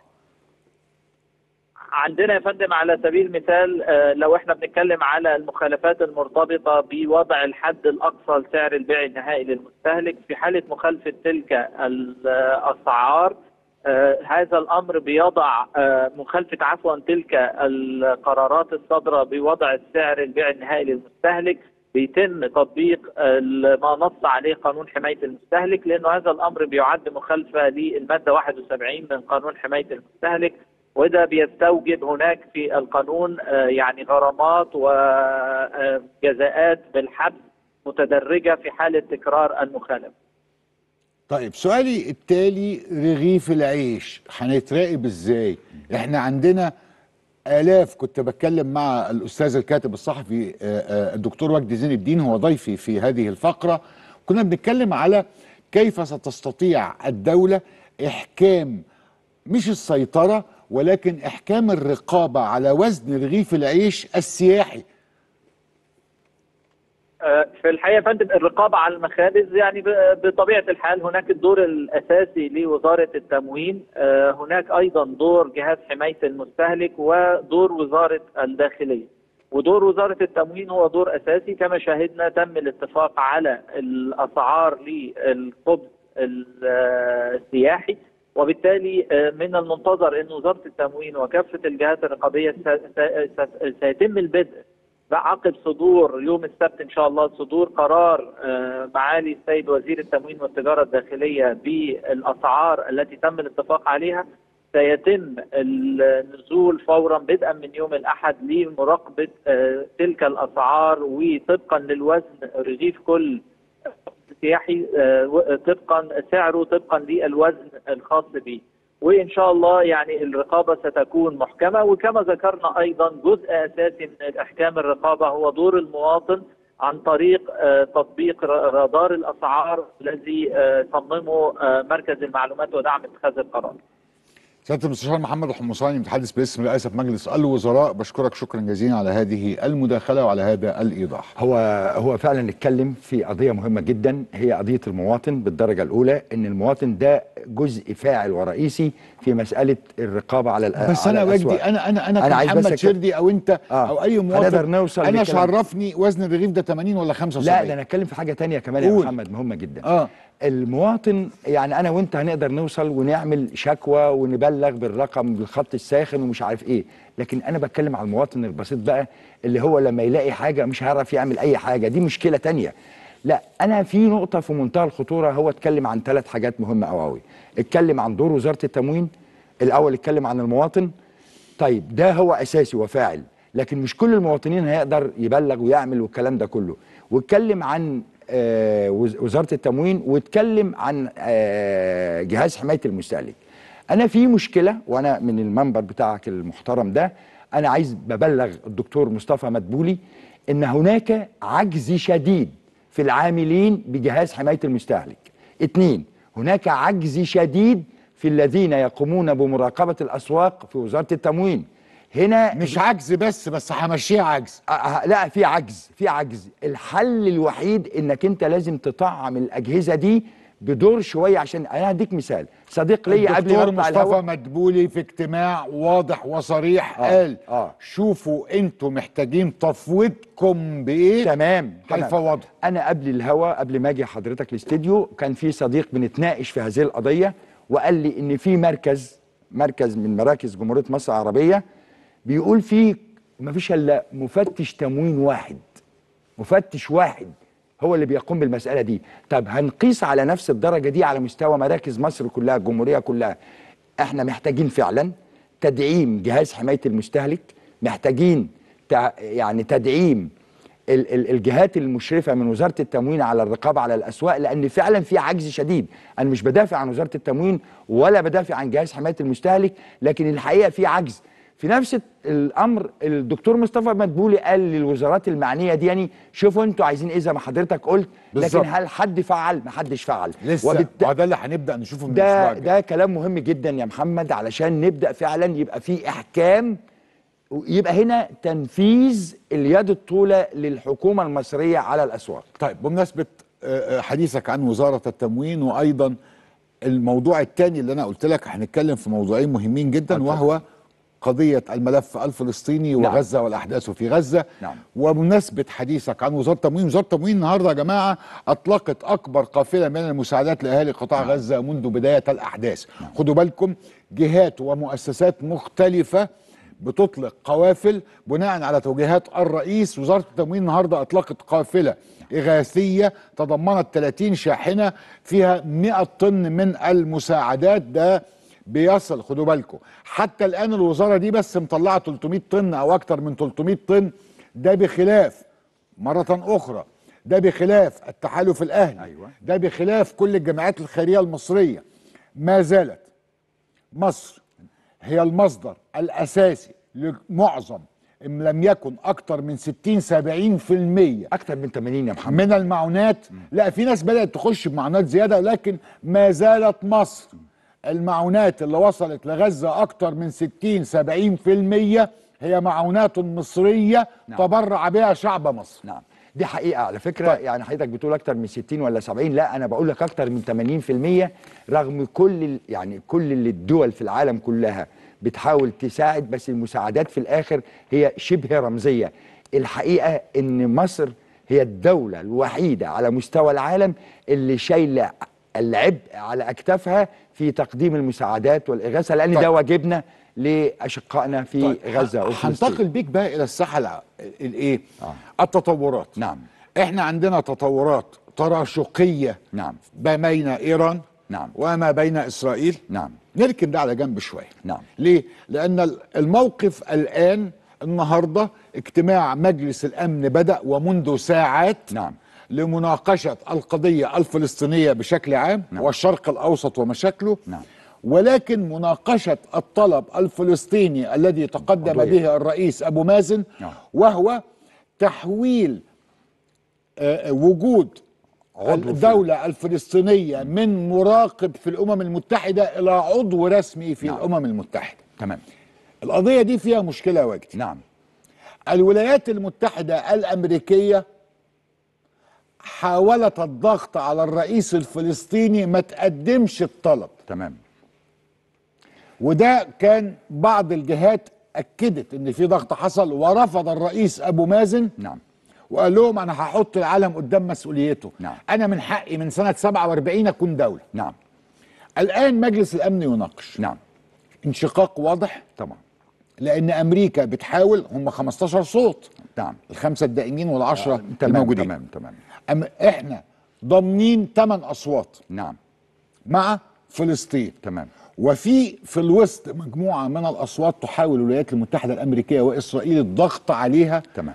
عندنا يا فندم على سبيل المثال آه، لو احنا بنتكلم على المخالفات المرتبطة بوضع الحد الأقصى لسعر البيع النهائي للمستهلك في حالة مخالفة تلك الأسعار آه، هذا الأمر بيضع آه، مخالفة عفوا تلك القرارات الصادرة بوضع السعر البيع النهائي للمستهلك بيتم تطبيق ال- ما نص عليه قانون حماية المستهلك لأنه هذا الأمر بيعد مخالفة للمادة 71 من قانون حماية المستهلك وده بيستوجب هناك في القانون آه، يعني غرامات وجزاءات بالحبس متدرجة في حالة تكرار المخالفة طيب سؤالي التالي رغيف العيش هنتراقب ازاي احنا عندنا الاف كنت بتكلم مع الاستاذ الكاتب الصحفي آه، آه، الدكتور وجدي زين الدين هو ضيفي في هذه الفقره كنا بنتكلم على كيف ستستطيع الدوله احكام مش السيطره ولكن احكام الرقابه على وزن رغيف العيش السياحي آه، في الحقيقه يا فندم الرقابه على المخابز يعني ب- بطبيعه الحال هناك الدور الاساسي لوزاره التموين آه، هناك ايضا دور جهاز حمايه المستهلك ودور وزاره الداخليه ودور وزاره التموين هو دور اساسي كما شاهدنا تم الاتفاق على الاسعار للخبز ال- آه، السياحي وبالتالي آه، من المنتظر ان وزاره التموين وكافه الجهات الرقابيه س- س- س- سيتم البدء عقب صدور يوم السبت ان شاء الله صدور قرار آه، معالي السيد وزير التموين والتجاره الداخليه بالاسعار التي تم الاتفاق عليها سيتم النزول فورا بدءا من يوم الاحد لمراقبه آه، تلك الاسعار وطبقا للوزن رغيف كل سياحي آه، و- طبقا سعره طبقا للوزن الخاص به وان شاء الله يعني الرقابه ستكون محكمه وكما ذكرنا ايضا جزء اساسي من احكام الرقابه هو دور المواطن عن طريق آه، تطبيق ر- رادار الاسعار الذي آه، صممه آه، مركز المعلومات ودعم اتخاذ القرار. سياده المستشار محمد الحمصاني متحدث باسم رئاسه مجلس الوزراء بشكرك شكرا جزيلا على هذه المداخله وعلى هذا الايضاح هو هو فعلا اتكلم في قضيه مهمه جدا هي قضيه المواطن بالدرجه الاولى ان المواطن ده جزء فاعل ورئيسي في مساله الرقابه على الأ- بس على انا وجدي الأسواق. انا انا انا, أنا عايز بس كمحمد أك- شردي او انت آه. او اي مواطن هنقدر نوصل انا للكلام. عرفني وزن الرغيف ده 80 ولا 75 لا ده انا اتكلم في حاجه تانية كمان يا قول. محمد مهمه جدا اه المواطن يعني انا وانت هنقدر نوصل ونعمل شكوى ونبلغ بالرقم بالخط الساخن ومش عارف ايه لكن انا بتكلم على المواطن البسيط بقى اللي هو لما يلاقي حاجه مش هيعرف يعمل اي حاجه دي مشكله تانية لا انا في نقطه في منتهى الخطوره هو اتكلم عن ثلاث حاجات مهمه قوي قوي اتكلم عن دور وزاره التموين الاول اتكلم عن المواطن طيب ده هو اساسي وفاعل لكن مش كل المواطنين هيقدر يبلغ ويعمل والكلام ده كله واتكلم عن آه، وز- وزاره التموين واتكلم عن آه، جهاز حمايه المستهلك انا في مشكله وانا من المنبر بتاعك المحترم ده انا عايز ببلغ الدكتور مصطفى مدبولي ان هناك عجز شديد في العاملين بجهاز حمايه المستهلك اتنين هناك عجز شديد في الذين يقومون بمراقبه الاسواق في وزاره التموين هنا مش عجز بس بس همشيها عجز آه، آه، لا في عجز في عجز الحل الوحيد انك انت لازم تطعم الاجهزه دي بدور شويه عشان انا هديك مثال صديق ليا قبل ما الدكتور اطلع مصطفى الهوا مدبولي في اجتماع واضح وصريح آه، قال آه. شوفوا انتوا محتاجين تفويضكم بايه تمام تمام. هيفوضوا انا قبل الهوا قبل ما اجي حضرتك الاستديو كان في صديق بنتناقش في هذه القضيه وقال لي ان في مركز مركز من مراكز جمهوريه مصر العربيه بيقول فيه ما فيش الا مفتش تموين واحد مفتش واحد هو اللي بيقوم بالمساله دي طب هنقيس على نفس الدرجه دي على مستوى مراكز مصر كلها الجمهوريه كلها احنا محتاجين فعلا تدعيم جهاز حمايه المستهلك محتاجين تع... يعني تدعيم ال- ال- الجهات المشرفه من وزاره التموين على الرقابه على الاسواق لان فعلا في عجز شديد انا مش بدافع عن وزاره التموين ولا بدافع عن جهاز حمايه المستهلك لكن الحقيقه في عجز في نفس الامر الدكتور مصطفى مدبولي قال للوزارات المعنيه دي يعني شوفوا انتوا عايزين ايه زي ما حضرتك قلت بالظبط. لكن هل حد فعل ما حدش فعل لسه وبالت- وده اللي هنبدا نشوفه من الاسبوع ده الجاي ده كلام مهم جدا يا محمد علشان نبدا فعلا يبقى في احكام يبقى هنا تنفيذ اليد الطولى للحكومه المصريه على الاسواق طيب بمناسبة آه، آه، حديثك عن وزارة التموين وأيضا الموضوع الثاني اللي أنا قلت لك هنتكلم في موضوعين مهمين جدا اتفضل. وهو قضية الملف الفلسطيني نعم. وغزة والأحداث في غزة نعم. وبمناسبة حديثك عن وزارة التموين وزارة التموين النهاردة يا جماعة أطلقت أكبر قافلة من المساعدات لأهالي قطاع نعم. غزة منذ بداية الأحداث خدوا بالكم جهات ومؤسسات مختلفة بتطلق قوافل بناء على توجيهات الرئيس وزارة التموين النهاردة أطلقت قافلة إغاثية تضمنت 30 شاحنة فيها 100 طن من المساعدات ده بيصل خدوا بالكم حتى الآن الوزارة دي بس مطلعة 300 طن أو أكتر من 300 طن ده بخلاف مرة أخرى ده بخلاف التحالف الأهلي أيوة. ده بخلاف كل الجمعيات الخيرية المصرية ما زالت مصر هي المصدر الأساسي لمعظم إن لم يكن أكتر من 60 70% اكتر من 80 يا محمد من المعونات لا في ناس بدأت تخش بمعونات زيادة لكن ما زالت مصر المعونات اللي وصلت لغزة أكتر من 60 70% هي معونات مصرية نعم. تبرع بها شعب مصر نعم دي حقيقة على فكرة طيب. طيب. يعني حضرتك بتقول أكتر من 60 ولا 70 لا أنا بقول لك أكتر من 80% رغم كل ال- يعني كل اللي الدول في العالم كلها بتحاول تساعد بس المساعدات في الآخر هي شبه رمزية الحقيقة إن مصر هي الدولة الوحيدة على مستوى العالم اللي شايلة العبء على أكتافها في تقديم المساعدات والإغاثة لأن طيب. ده واجبنا لأشقائنا في طيب، غزة ه- وفلسطين هنتقل بيك بقى الى الساحه الع- الايه آه. التطورات نعم. احنا عندنا تطورات تراشقيه نعم ما بين ايران نعم. وما بين اسرائيل نعم نركن ده على جنب شويه نعم. ليه لان ال- الموقف الان النهارده اجتماع مجلس الامن بدا ومنذ ساعات نعم. لمناقشه القضيه الفلسطينيه بشكل عام نعم. والشرق الاوسط ومشاكله نعم. ولكن مناقشه الطلب الفلسطيني الذي تقدم قضية. به الرئيس ابو مازن نعم. وهو تحويل آه، وجود عضو في- الدولة الفلسطينية من مراقب في الأمم المتحدة إلى عضو رسمي في نعم. الأمم المتحدة تمام القضية دي فيها مشكلة واجد نعم الولايات المتحدة الأمريكية حاولت الضغط على الرئيس الفلسطيني ما تقدمش الطلب تمام وده كان بعض الجهات أكدت إن في ضغط حصل ورفض الرئيس أبو مازن نعم وقال لهم أنا هحط العالم قدام مسؤوليته نعم. أنا من حقي من سنة 47 أكون دولة نعم الآن مجلس الأمن يناقش نعم انشقاق واضح طبعا لأن أمريكا بتحاول هم 15 صوت نعم الخمسة الدائمين والعشرة تمام الموجودين تمام تمام أم إحنا ضامنين 8 أصوات نعم مع فلسطين تمام وفي في الوسط مجموعة من الأصوات تحاول الولايات المتحدة الأمريكية وإسرائيل الضغط عليها تمام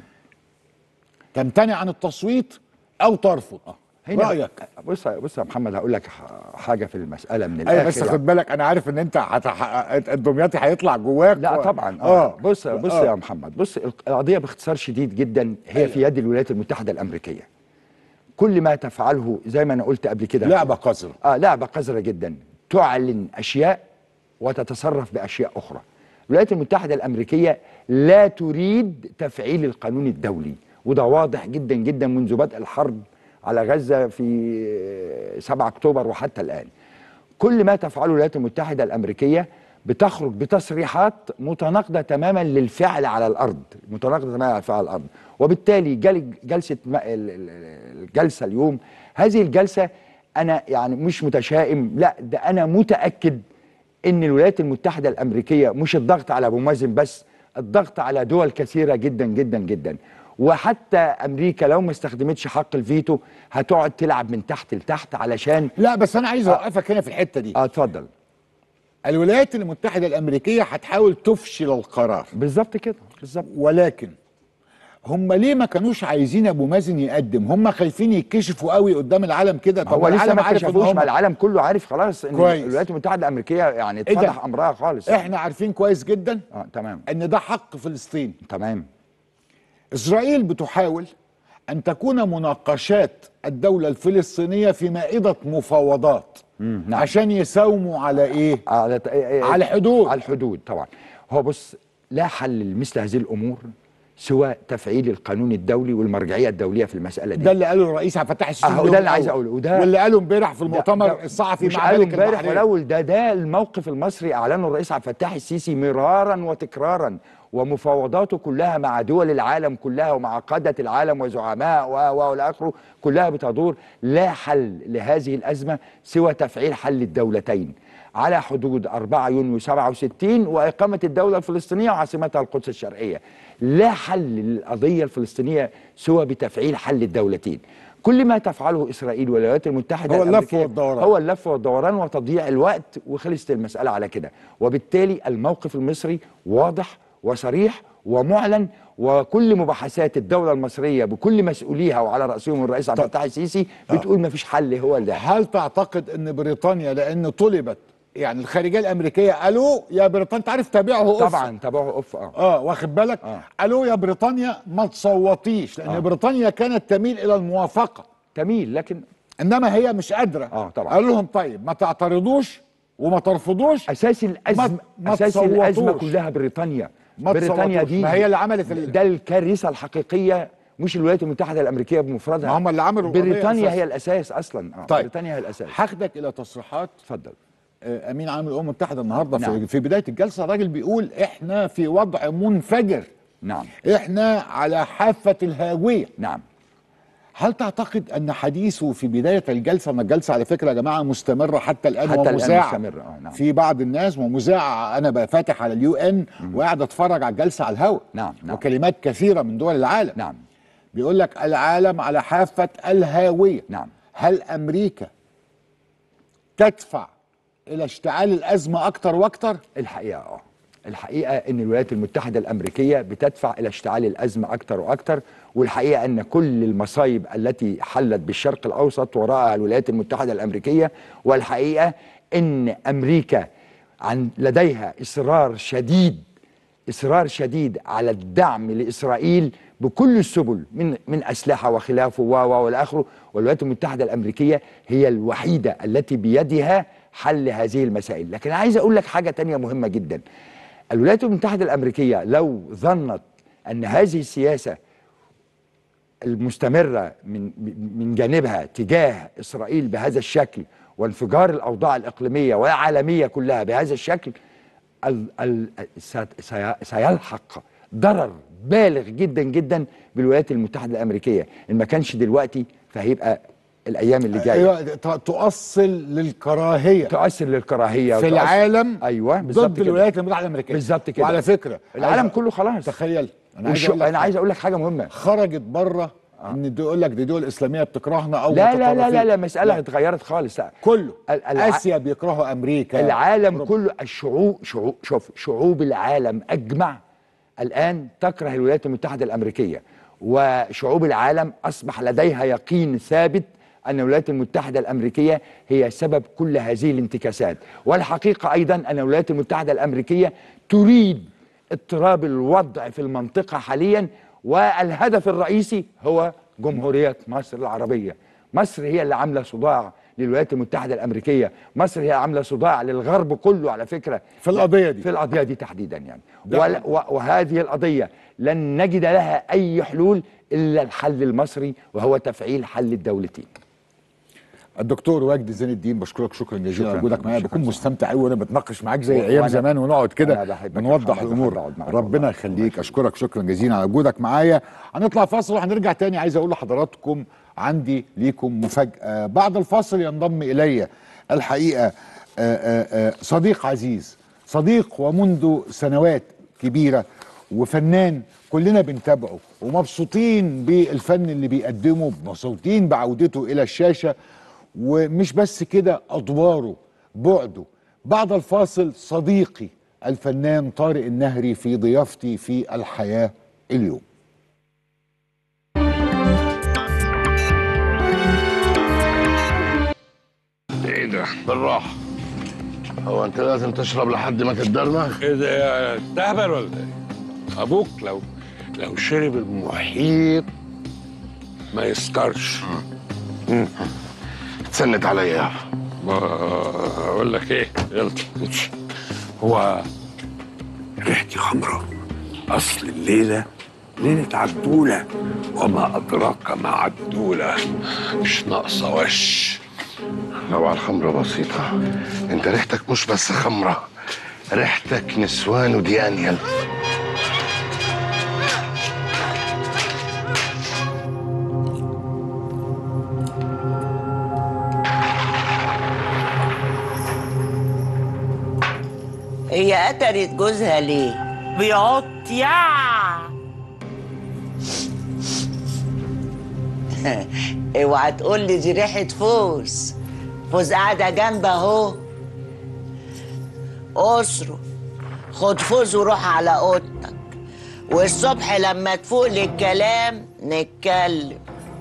تمتنع عن التصويت أو ترفض هنا رأيك بص بص يا محمد هقول لك ح- حاجه في المساله من ايوه الاخر بس يعني. خد بالك انا عارف ان انت هتح... الدمياطي هيطلع جواك لا و- طبعا اه بص بص آه. يا محمد بص القضيه باختصار شديد جدا هي في يد الولايات المتحده الامريكيه كل ما تفعله زي ما انا قلت قبل كده لعبه قذره اه لعبه قذره جدا تعلن اشياء وتتصرف باشياء اخرى الولايات المتحده الامريكيه لا تريد تفعيل القانون الدولي وده واضح جدا جدا منذ بدء الحرب على غزه في 7 اكتوبر وحتى الان كل ما تفعله الولايات المتحده الامريكيه بتخرج بتصريحات متناقضه تماما للفعل على الارض متناقضه تماما على الفعل على الارض وبالتالي جل جلسه ما- ال- ال- الجلسه اليوم هذه الجلسه انا يعني مش متشائم لا ده انا متاكد ان الولايات المتحده الامريكيه مش الضغط على ابو مازن بس الضغط على دول كثيره جدا جدا جدا وحتى امريكا لو ما استخدمتش حق الفيتو هتقعد تلعب من تحت لتحت علشان لا بس انا عايز اوقفك هنا في الحته دي اه اتفضل الولايات المتحده الامريكيه هتحاول تفشل القرار بالظبط كده بالظبط ولكن هم ليه ما كانوش عايزين ابو مازن يقدم هم خايفين يتكشفوا قوي قدام العالم كده هو لسه العالم ما عارف إن كشفوش هم- ما العالم كله عارف خلاص ان كويس. الولايات المتحده الامريكيه يعني إيه ده؟ اتفتح امرها خالص احنا عارفين كويس جدا اه تمام ان ده حق فلسطين تمام اسرائيل بتحاول ان تكون مناقشات الدوله الفلسطينيه في مائده مفاوضات نعم. عشان يساوموا على ايه على ت- إيه- إيه- على الحدود. على الحدود طبعا هو بص لا حل لمثل هذه الامور سوى تفعيل القانون الدولي والمرجعيه الدوليه في المساله دي ده اللي قاله الرئيس عبد الفتاح السيسي أهو اليوم ده اللي عايز الأول. أقوله، وده- واللي قاله امبارح في ده- المؤتمر ده الصحفي مش مع قالوا ملك امبارح البحرين والاول ده ده الموقف المصري اعلنه الرئيس عبد الفتاح السيسي مرارا وتكرارا ومفاوضاته كلها مع دول العالم كلها ومع قاده العالم وزعماء و و والى اخره كلها بتدور لا حل لهذه الازمه سوى تفعيل حل الدولتين على حدود 4 يونيو 67 واقامه الدوله الفلسطينيه وعاصمتها القدس الشرقيه لا حل للقضيه الفلسطينيه سوى بتفعيل حل الدولتين كل ما تفعله اسرائيل والولايات المتحده هو اللف الأمريكية والدوران. هو اللف والدوران وتضييع الوقت وخلصت المسألة على كده وبالتالي الموقف المصري واضح وصريح ومعلن وكل مباحثات الدولة المصرية بكل مسؤوليها وعلى رأسهم الرئيس عبد الفتاح السيسي بتقول ما فيش حل هو ده هل تعتقد ان بريطانيا لان طلبت يعني الخارجيه الامريكيه قالوا يا بريطانيا انت عارف تابعه أوف. طبعا تابعه اوف اه اه واخد بالك آه. قالوا يا بريطانيا ما تصوتيش لان آه. بريطانيا كانت تميل الى الموافقه تميل لكن انما هي مش قادره آه، طبعا. قالوا لهم طيب ما تعترضوش وما ترفضوش اساس الازمه ما اساس الازمه تصوتوش. كلها بريطانيا ما بريطانيا تصوتوش. دي ما هي اللي عملت ال- ده الكارثه الحقيقيه مش الولايات المتحده الامريكيه بمفردها ما هم اللي عملوا القضية بريطانيا أساساً. هي الاساس اصلا آه. طيب. بريطانيا هي الاساس هاخدك الى تصريحات اتفضل آه، امين عام الامم المتحده النهارده نعم. في, في بدايه الجلسه الراجل بيقول احنا في وضع منفجر نعم احنا على حافه الهاويه نعم هل تعتقد ان حديثه في بدايه الجلسه ان الجلسه على فكره يا جماعه مستمره حتى الان حتى الآن ومذاعه مستمرة، آه، نعم. في بعض الناس ومذاعه انا بقى فاتح على اليو ان وقاعد اتفرج على الجلسه على الهواء نعم، نعم. وكلمات كثيره من دول العالم نعم بيقول لك العالم على حافه الهاويه نعم. هل امريكا تدفع الى اشتعال الازمه اكتر واكتر الحقيقه اه الحقيقه ان الولايات المتحده الامريكيه بتدفع الى اشتعال الازمه اكتر واكتر والحقيقه ان كل المصايب التي حلت بالشرق الاوسط وراءها الولايات المتحده الامريكيه والحقيقه ان امريكا عن لديها اصرار شديد اصرار شديد على الدعم لاسرائيل بكل السبل من من اسلحه وخلافه و و والى اخره والولايات المتحده الامريكيه هي الوحيده التي بيدها حل هذه المسائل لكن عايز اقول لك حاجه تانية مهمه جدا الولايات المتحده الامريكيه لو ظنت ان هذه السياسه المستمره من من جانبها تجاه اسرائيل بهذا الشكل وانفجار الاوضاع الاقليميه والعالميه كلها بهذا الشكل ال ال سي- سي- سيلحق ضرر بالغ جدا جدا بالولايات المتحده الامريكيه ان ما كانش دلوقتي فهيبقى الايام اللي جايه أيوة، ت- تؤصل للكراهيه تؤثر للكراهيه في وتؤثر- العالم ايوه بالظبط ضد كده. الولايات المتحده الامريكيه بالظبط كده. وعلى فكره العالم عايز- كله خلاص تخيل انا عايز والش... اقول لك انا عايز اقول لك حاجه مهمه خرجت بره ان دي يقول لك دي دول اسلاميه بتكرهنا او لا لا لا متطرفين. لا لا مساله لا. اتغيرت خالص لا. كله ال- الع- اسيا بيكرهوا امريكا العالم أوروبا. كله الشعوب شعوب شوف شعوب العالم اجمع الان تكره الولايات المتحده الامريكيه وشعوب العالم اصبح لديها يقين ثابت ان الولايات المتحده الامريكيه هي سبب كل هذه الانتكاسات والحقيقه ايضا ان الولايات المتحده الامريكيه تريد اضطراب الوضع في المنطقه حاليا والهدف الرئيسي هو جمهوريه مصر العربيه مصر هي اللي عامله صداع للولايات المتحده الامريكيه مصر هي عامله صداع للغرب كله على فكره في القضية دي. في القضيه دي تحديدا يعني ده- ولا- و- وهذه القضيه لن نجد لها اي حلول الا الحل المصري وهو تفعيل حل الدولتين الدكتور وجدي زين الدين بشكرك شكرا جزيلا شكراً. على وجودك معايا شكراً بكون صح. مستمتع قوي وانا بتناقش معاك زي وأنا- ايام زمان ونقعد كده أنا بحبك يا بنوضح محمد، الامور بحب أقعد معاك ربنا والله. يخليك اشكرك شكرا جزيلا على وجودك معايا هنطلع فاصل وهنرجع تاني عايز اقول لحضراتكم عندي ليكم مفاجاه بعد الفاصل ينضم الي الحقيقه آه، آه، آه، صديق عزيز صديق ومنذ سنوات كبيره وفنان كلنا بنتابعه ومبسوطين بالفن اللي بيقدمه مبسوطين بعودته الى الشاشه ومش بس كده ادواره بعده بعد الفاصل صديقي الفنان طارق النهري في ضيافتي في الحياه اليوم ايه ده بالراحه هو انت لازم تشرب لحد ما تتدرمغ ايه ده تهبل ولا ايه؟ ابوك لو لو شرب المحيط ما يسكرش تسند عليا ما اقول لك ايه يلا هو ريحتي خمره اصل الليله ليله عدوله وما ادراك ما عدوله مش ناقصه وش لو على الخمرة بسيطة انت ريحتك مش بس خمرة ريحتك نسوان وديانيال هي قتلت جوزها ليه؟ بيعط يا اوعى تقول لي دي ريحه فوز فوز قاعده جنبها اهو اسره خد فوز وروح على اوضتك والصبح لما تفوق للكلام نتكلم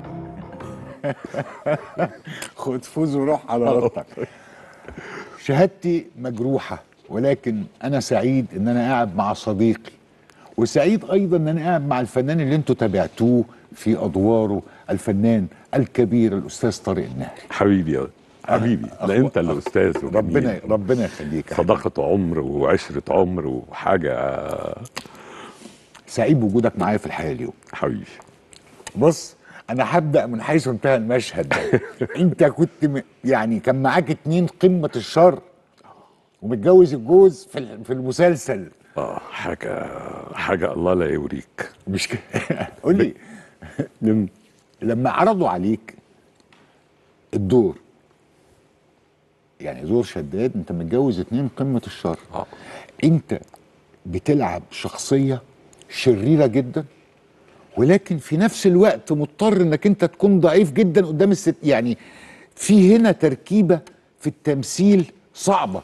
خد فوز وروح على راسك شهادتي مجروحه ولكن انا سعيد ان انا قاعد مع صديقي وسعيد ايضا ان انا قاعد مع الفنان اللي انتوا تابعتوه في ادواره الفنان الكبير الاستاذ طارق النهري حبيبي يا حبيبي ده انت اللي استاذ وجميل. ربنا ربنا يخليك يا حبيبي. صداقة عمر وعشرة عمر وحاجة سعيد بوجودك معايا في الحياه اليوم حبيبي بص انا هبدا من حيث انتهى المشهد ده انت كنت م... يعني كان معاك اتنين قمه الشر ومتجوز الجوز في ال- في المسلسل اه حاجة حاجة الله لا يوريك مش كده قول لي مم. لما عرضوا عليك الدور يعني دور شداد انت متجوز اتنين قمه الشر آه. انت بتلعب شخصيه شريره جدا ولكن في نفس الوقت مضطر انك انت تكون ضعيف جدا قدام الست يعني في هنا تركيبه في التمثيل صعبه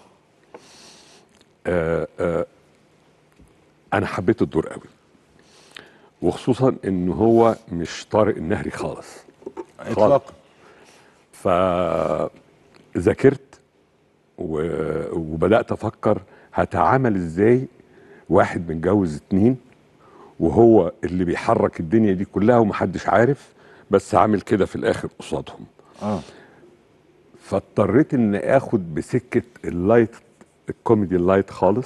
آه آه انا حبيت الدور قوي وخصوصا ان هو مش طارق النهري خالص اطلاقا فذاكرت و- وبدات افكر هتعامل ازاي واحد متجوز اتنين وهو اللي بيحرك الدنيا دي كلها ومحدش عارف بس عامل كده في الاخر قصادهم اه فاضطريت ان اخد بسكه اللايت الكوميدي اللايت خالص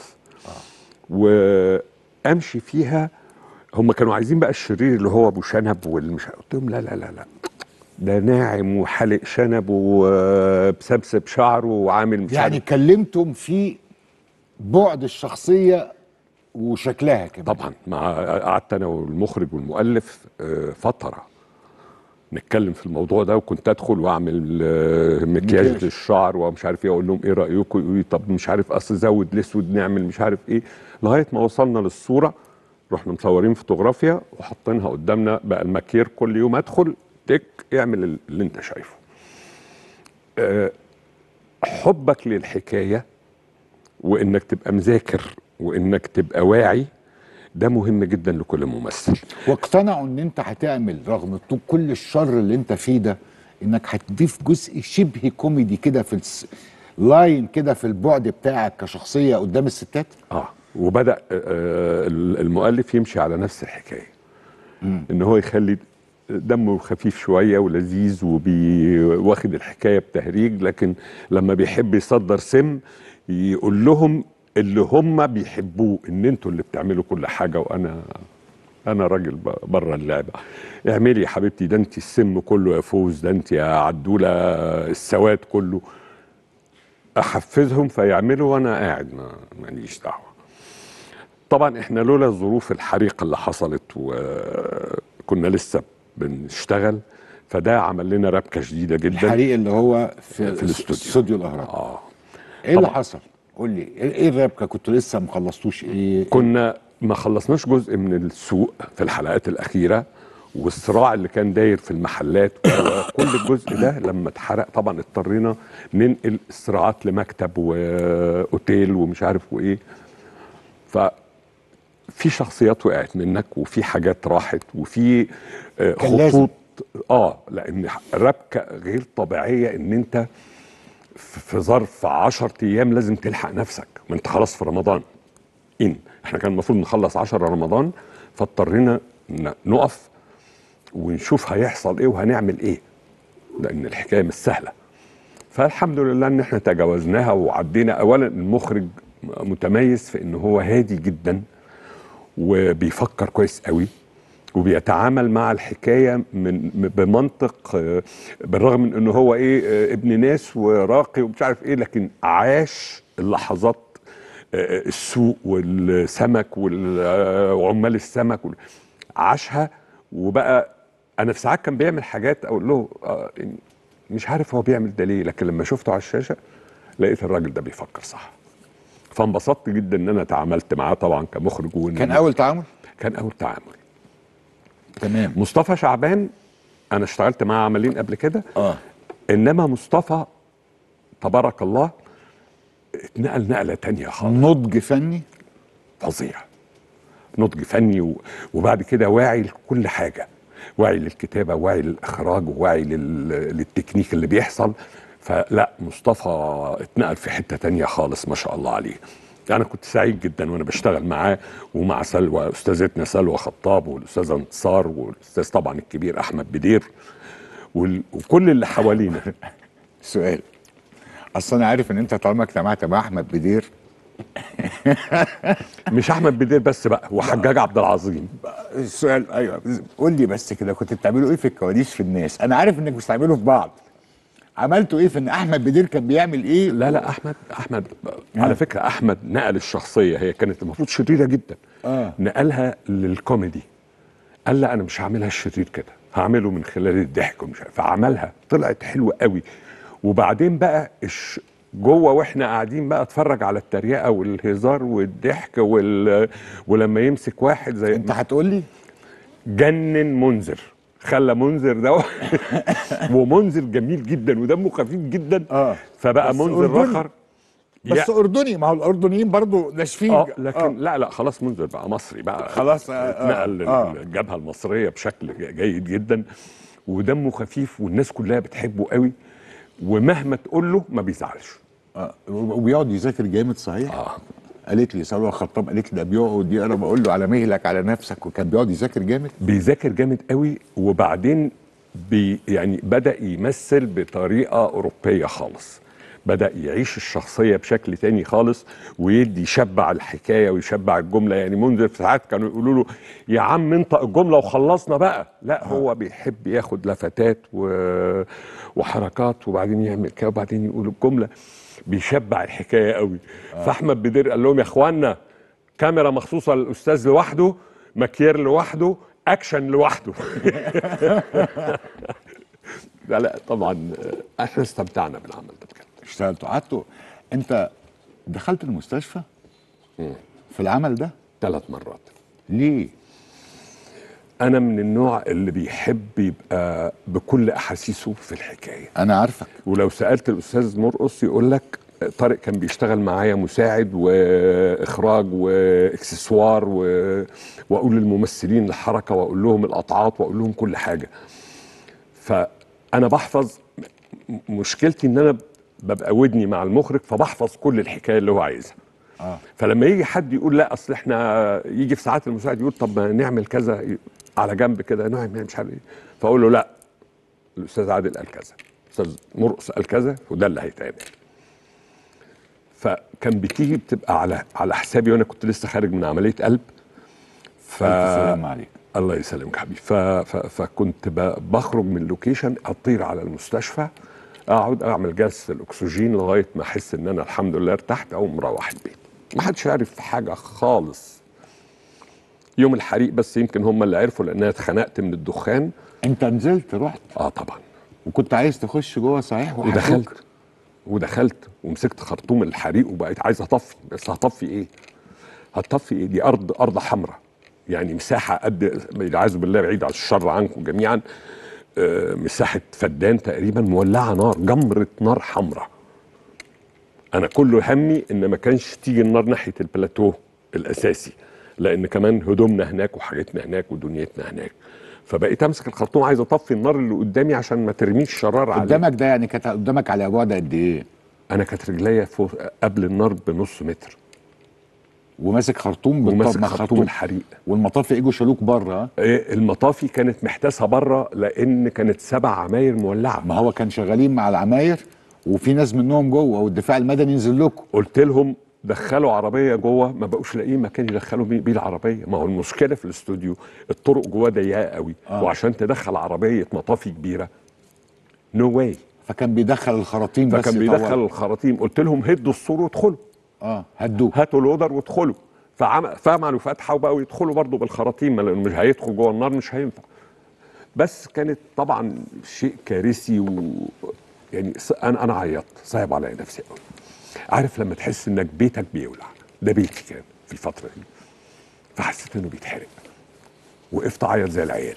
وامشي فيها هم كانوا عايزين بقى الشرير اللي هو ابو شنب والمش قلت لهم لا لا لا لا ده ناعم وحلق شنب وبسبسب شعره وعامل مش يعني عارف كلمتم في بعد الشخصيه وشكلها كمان طبعا مع قعدت انا والمخرج والمؤلف آه، فتره نتكلم في الموضوع ده وكنت ادخل واعمل آه، مكياج مكياج. للشعر ومش عارف ايه اقول لهم ايه رايكم يقولوا لي طب مش عارف اصل زود الاسود نعمل مش عارف ايه لغايه ما وصلنا للصوره رحنا مصورين فوتوغرافيا وحاطينها قدامنا بقى المكير كل يوم ادخل تك اعمل اللي انت شايفه آه، حبك للحكايه وانك تبقى مذاكر وانك تبقى واعي ده مهم جدا لكل ممثل واقتنعوا ان انت هتعمل رغم طو- كل الشر اللي انت فيه ده انك هتضيف جزء شبه كوميدي كده في الس... لاين كده في البعد بتاعك كشخصيه قدام الستات اه وبدا آه، آه، المؤلف يمشي على نفس الحكايه ان هو يخلي دمه خفيف شويه ولذيذ وواخد الحكايه بتهريج لكن لما بيحب يصدر سم يقول لهم اللي هم بيحبوه ان انتوا اللي بتعملوا كل حاجه وانا انا راجل بره اللعبه اعملي يا حبيبتي ده انت السم كله يا فوز ده انت يا عدوله السواد كله احفزهم فيعملوا وانا قاعد ما ماليش دعوه طبعا احنا لولا الظروف الحريقه اللي حصلت وكنا لسه بنشتغل فده عمل لنا ربكه شديده جدا الحريق اللي هو في, في الاستوديو. استوديو الاهرام اه ايه اللي طبعا. حصل قول لي ايه إيه الربكه كنتوا لسه ما خلصتوش ايه كنا ما خلصناش جزء من السوق في الحلقات الاخيره والصراع اللي كان داير في المحلات وكل الجزء ده لما اتحرق طبعا اضطرينا ننقل الصراعات لمكتب واوتيل ومش عارف وايه ففي شخصيات وقعت منك وفي حاجات راحت وفي آه، كان لازم. خطوط اه لان ربكه غير طبيعيه ان انت في في ظرف 10 ايام لازم تلحق نفسك ما انت خلاص في رمضان ان احنا كان المفروض نخلص 10 رمضان فاضطرينا ن- نقف ونشوف هيحصل ايه وهنعمل ايه لان الحكايه مش سهله فالحمد لله ان احنا تجاوزناها وعدينا اولا المخرج متميز في ان هو هادي جدا وبيفكر كويس قوي وبيتعامل مع الحكايه من م- بمنطق آه، بالرغم من انه هو ايه آه، ابن ناس وراقي ومش عارف ايه لكن عاش اللحظات آه، السوق والسمك وال- آه، وعمال السمك وال- عاشها وبقى انا في ساعات كان بيعمل حاجات اقول له آه، يعني مش عارف هو بيعمل ده ليه لكن لما شفته على الشاشه لقيت الراجل ده بيفكر صح فانبسطت جدا ان انا تعاملت معاه طبعا كمخرج وإن كان اول تعامل كان اول تعامل تمام مصطفى شعبان انا اشتغلت معاه عملين قبل كده اه انما مصطفى تبارك الله اتنقل نقله تانية خالص نضج فني فظيع نضج فني و- وبعد كده واعي لكل حاجه واعي للكتابه واعي للاخراج وواعي لل... للتكنيك اللي بيحصل فلا مصطفى اتنقل في حته تانية خالص ما شاء الله عليه انا كنت سعيد جدا وانا بشتغل معاه ومع سلوى استاذتنا سلوى خطاب والاستاذه انتصار والاستاذ طبعا الكبير احمد بدير وال... وكل اللي حوالينا سؤال اصل انا عارف ان انت طالما اجتمعت مع احمد بدير مش احمد بدير بس بقى وحجاج عبد العظيم السؤال ايوه قول لي بس كده كنت بتعملوا ايه في الكواليس في الناس انا عارف انك بتستعملوا في بعض عملتوا ايه في ان احمد بدير كان بيعمل ايه لا لا احمد احمد على فكره احمد نقل الشخصيه هي كانت المفروض شريره جدا اه نقلها للكوميدي قال لا انا مش هعملها الشرير كده هعمله من خلال الضحك ومش عارف فعملها طلعت حلوه قوي وبعدين بقى الش... جوه واحنا قاعدين بقى اتفرج على التريقه والهزار والضحك وال... ولما يمسك واحد زي انت هتقول لي جنن منذر خلى منذر ده ومنذر جميل جدا ودمه خفيف جدا اه فبقى بس منذر أردني. رخر بس يا- اردني ما هو الاردنيين برضو ناشفين اه لكن لا لا خلاص منذر بقى مصري بقى خلاص، آه، آه، اتنقل آه. للجبهه المصريه بشكل جيد جدا ودمه خفيف والناس كلها بتحبه قوي ومهما تقول له ما بيزعلش آه. وبيقعد يذاكر جامد صحيح اه قالت لي سلوى خطاب قالت لي ده بيقعد يقرا بقول له على مهلك على نفسك وكان بيقعد يذاكر جامد بيذاكر جامد قوي وبعدين بي يعني بدا يمثل بطريقه اوروبيه خالص بدا يعيش الشخصيه بشكل تاني خالص ويدي يشبع الحكايه ويشبع الجمله يعني منذر في ساعات كانوا يقولوا له يا عم انطق الجمله وخلصنا بقى لا هو بيحب ياخد لفتات و... وحركات وبعدين يعمل كده وبعدين يقول الجمله بيشبع الحكايه قوي فاحمد بدير قال لهم يا اخوانا كاميرا مخصوصه للاستاذ لوحده مكير لوحده اكشن لوحده لا لا طبعا احنا استمتعنا بالعمل ده بجد اشتغلتوا قعدتوا انت دخلت المستشفى في العمل ده ثلاث مرات ليه؟ انا من النوع اللي بيحب يبقى بكل احاسيسه في الحكايه انا عارفك ولو سالت الاستاذ مرقص يقول لك طارق كان بيشتغل معايا مساعد واخراج واكسسوار و... واقول للممثلين الحركه واقول لهم القطعات واقول لهم كل حاجه فانا بحفظ م- مشكلتي ان انا ببقى ودني مع المخرج فبحفظ كل الحكايه اللي هو عايزها اه فلما يجي حد يقول لا اصل احنا يجي في ساعات المساعد يقول طب ما نعمل كذا ي- على جنب كده نعمل مش عارف ايه فاقول له لا الاستاذ عادل قال كذا الاستاذ مرقص قال كذا وده اللي هيتعمل فكان بتيجي بتبقى على على حسابي وانا كنت لسه خارج من عمليه قلب ف الف سلام عليك الله يسلمك حبيبي ف... ف... فكنت ب... بخرج من لوكيشن اطير على المستشفى اقعد اعمل جلسه الاكسجين لغايه ما احس ان انا الحمد لله ارتحت اقوم مروح البيت ما حدش عارف حاجه خالص يوم الحريق بس يمكن هم اللي عرفوا لان انا اتخنقت من الدخان انت نزلت رحت اه طبعا وكنت عايز تخش جوه صحيح وحكوك. ودخلت ودخلت ومسكت خرطوم الحريق وبقيت عايز اطفي بس هطفي ايه؟ هتطفي ايه؟ دي ارض ارض حمراء يعني مساحه قد والعياذ بالله بعيد عن الشر عنكم جميعا آه، مساحه فدان تقريبا مولعه نار جمره نار حمراء انا كل همي ان ما كانش تيجي النار ناحيه البلاتو الاساسي لان كمان هدومنا هناك وحاجتنا هناك ودنيتنا هناك فبقيت امسك الخرطوم عايز اطفي النار اللي قدامي عشان ما ترميش شرار عليه قدامك ده يعني كانت قدامك على بعد قد ايه؟ انا كانت رجليا فوق قبل النار بنص متر وماسك خرطوم وماسك بالطب- خرطوم الحريق والمطافي اجوا شالوك بره ها؟ إيه، المطافي كانت محتاسه بره لان كانت سبع عماير مولعه ما هو كان شغالين مع العماير وفي ناس منهم جوه والدفاع المدني نزل لكم قلت لهم دخلوا عربيه جوه ما بقوش لاقيين مكان يدخلوا بيه بيه العربيه ما هو المشكله في الاستوديو الطرق جوه ضيقه قوي آه. وعشان تدخل عربيه مطافي كبيره نو no واي فكان بيدخل الخراطيم بس فكان يطور. بيدخل الخراطيم قلت لهم هدوا السور وادخلوا اه هدوه هاتوا الاوضر وادخلوا فعم... فعملوا فتحه وبقوا يدخلوا برضه بالخراطيم لانه مش هيدخل جوه النار مش هينفع بس كانت طبعا شيء كارثي و يعني س- انا انا عيطت صعب عليا نفسي قوي عارف لما تحس انك بيتك بيولع ده بيتي كان في الفتره دي فحسيت انه بيتحرق وقفت اعيط زي العيال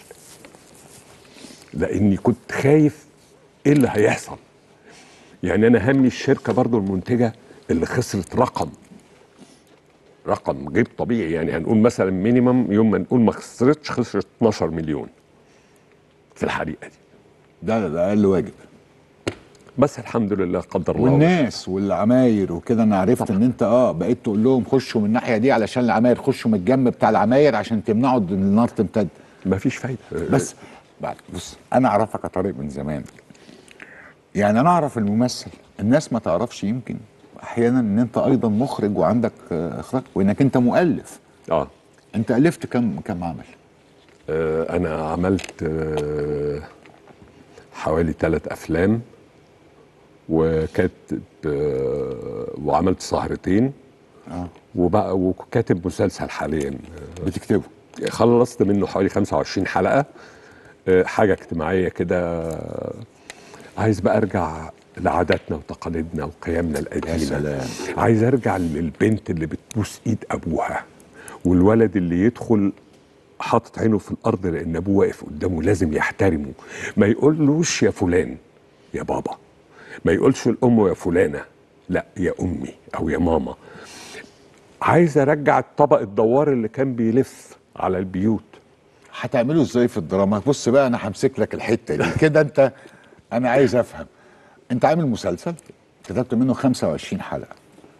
لاني كنت خايف ايه اللي هيحصل يعني انا همي الشركه برضو المنتجه اللي خسرت رقم رقم غير طبيعي يعني هنقول مثلا مينيمم يوم ما نقول ما خسرتش خسرت 12 مليون في الحريقه دي ده ده اقل واجب بس الحمد لله قدر الله والناس والعماير وكده انا عرفت ان انت اه بقيت تقول لهم خشوا من الناحيه دي علشان العماير خشوا من الجنب بتاع العماير عشان تمنعوا ان النار تمتد مفيش فايده بس بعد بص انا اعرفك يا طارق من زمان يعني انا اعرف الممثل الناس ما تعرفش يمكن احيانا ان انت ايضا مخرج وعندك آه، اخراج وانك انت مؤلف اه انت الفت كم كم عمل آه، انا عملت آه، حوالي ثلاث افلام وكاتب آه، وعملت سهرتين اه وبقى وكاتب مسلسل حاليا بتكتبه خلصت منه حوالي 25 حلقه آه، حاجه اجتماعيه كده عايز بقى ارجع لعاداتنا وتقاليدنا وقيمنا القديمه سلام. عايز ارجع للبنت اللي بتبوس ايد ابوها والولد اللي يدخل حاطط عينه في الارض لان ابوه واقف قدامه لازم يحترمه ما يقولوش يا فلان يا بابا ما يقولش الام يا فلانه لا يا امي او يا ماما عايز ارجع الطبق الدوار اللي كان بيلف على البيوت هتعمله ازاي في الدراما بص بقى انا همسك لك الحته دي كده انت انا عايز افهم انت عامل مسلسل كتبت منه 25 حلقه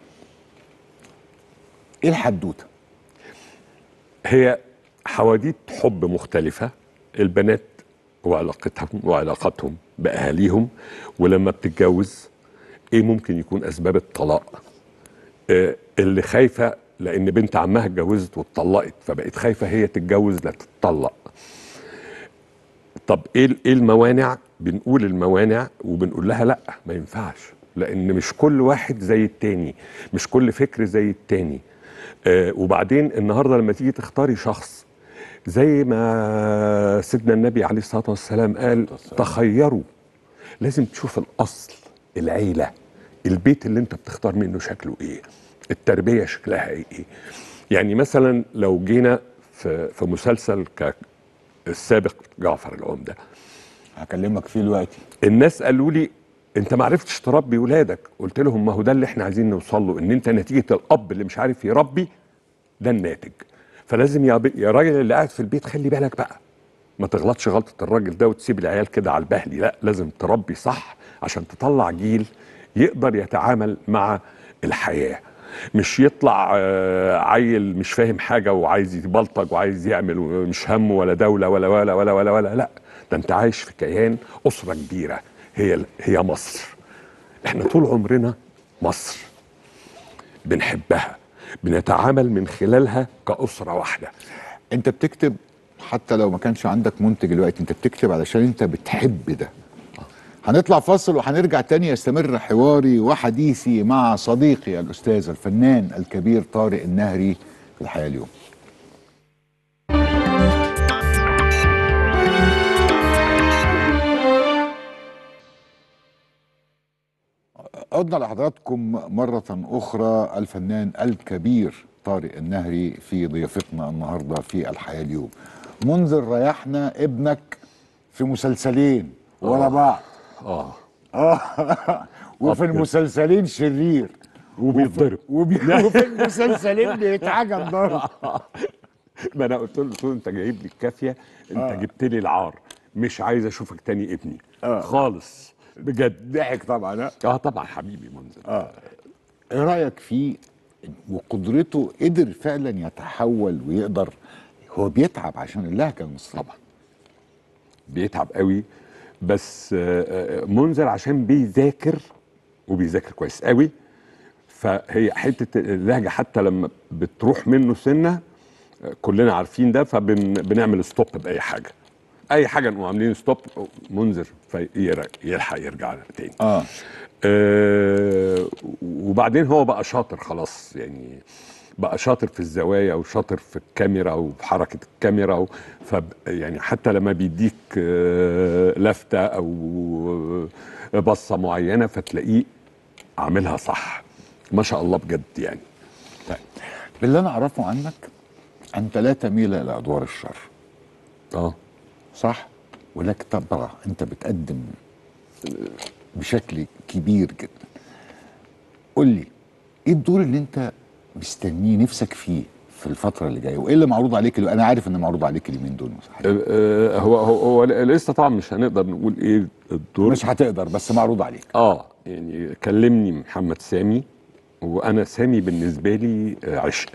ايه الحدوته هي حواديت حب مختلفة البنات وعلاقتهم وعلاقتهم بأهاليهم ولما بتتجوز ايه ممكن يكون اسباب الطلاق آه اللي خايفة لان بنت عمها اتجوزت واتطلقت فبقت خايفة هي تتجوز لا تتطلق طب ايه ايه الموانع بنقول الموانع وبنقول لها لا ما ينفعش لان مش كل واحد زي التاني مش كل فكر زي التاني آه وبعدين النهارده لما تيجي تختاري شخص زي ما سيدنا النبي عليه الصلاه والسلام قال تخيروا لازم تشوف الاصل العيله البيت اللي انت بتختار منه شكله ايه التربيه شكلها ايه يعني مثلا لو جينا في في مسلسل كالسابق جعفر العمده هكلمك فيه دلوقتي الناس قالوا لي انت ما عرفتش تربي ولادك قلت لهم ما هو ده اللي احنا عايزين نوصل له ان انت نتيجه الاب اللي مش عارف يربي ده الناتج فلازم يا, ب... يا راجل اللي قاعد في البيت خلي بالك بقى ما تغلطش غلطه الراجل ده وتسيب العيال كده على البهلي لا لازم تربي صح عشان تطلع جيل يقدر يتعامل مع الحياه مش يطلع آه، عيل مش فاهم حاجه وعايز يبلطج وعايز يعمل مش همه ولا دوله ولا ولا ولا ولا ولا لا ده انت عايش في كيان اسره كبيره هي هي مصر احنا طول عمرنا مصر بنحبها بنتعامل من خلالها كأسرة واحدة انت بتكتب حتى لو ما كانش عندك منتج دلوقتي انت بتكتب علشان انت بتحب ده هنطلع فاصل وهنرجع تاني يستمر حواري وحديثي مع صديقي الاستاذ الفنان الكبير طارق النهري في الحياه اليوم عدنا لحضراتكم مرة أخرى الفنان الكبير طارق النهري في ضيافتنا النهاردة في الحياة اليوم منذر ريحنا ابنك في مسلسلين ورا بعض اه اه وفي أبيض. المسلسلين شرير وبيتضرب وبي- وفي المسلسلين بيتعجب ضرب ما انا قلت له قلت له انت جايب لي الكافيه انت آه. جبت لي العار مش عايز اشوفك تاني ابني آه. خالص بجد ضحك طبعا ها؟ اه طبعا حبيبي منذر اه ايه رايك فيه وقدرته قدر فعلا يتحول ويقدر هو بيتعب عشان اللهجه المصريه طبعا بيتعب قوي بس آه، آه، منذر عشان بيذاكر وبيذاكر كويس قوي فهي حته اللهجه حتى لما بتروح منه سنه كلنا عارفين ده فبنعمل ستوب باي حاجه اي حاجه نقوم عاملين ستوب منذر فيلحق يرجع تاني اه آه وبعدين هو بقى شاطر خلاص يعني بقى شاطر في الزوايا وشاطر في الكاميرا وفي حركه الكاميرا و ف يعني حتى لما بيديك آه لفته او بصه معينه فتلاقيه عاملها صح ما شاء الله بجد يعني طيب باللي انا اعرفه عنك انت لا تميل الى ادوار الشر اه صح ولك طبعا انت بتقدم بشكل كبير جدا قول لي ايه الدور اللي انت مستنيه نفسك فيه في الفترة اللي جاية وايه اللي معروض عليك اللي انا عارف ان معروض عليك اليومين دول صحيح آه هو هو, هو لسه طبعا مش هنقدر نقول ايه الدور مش هتقدر بس معروض عليك اه يعني كلمني محمد سامي وانا سامي بالنسبه لي عشق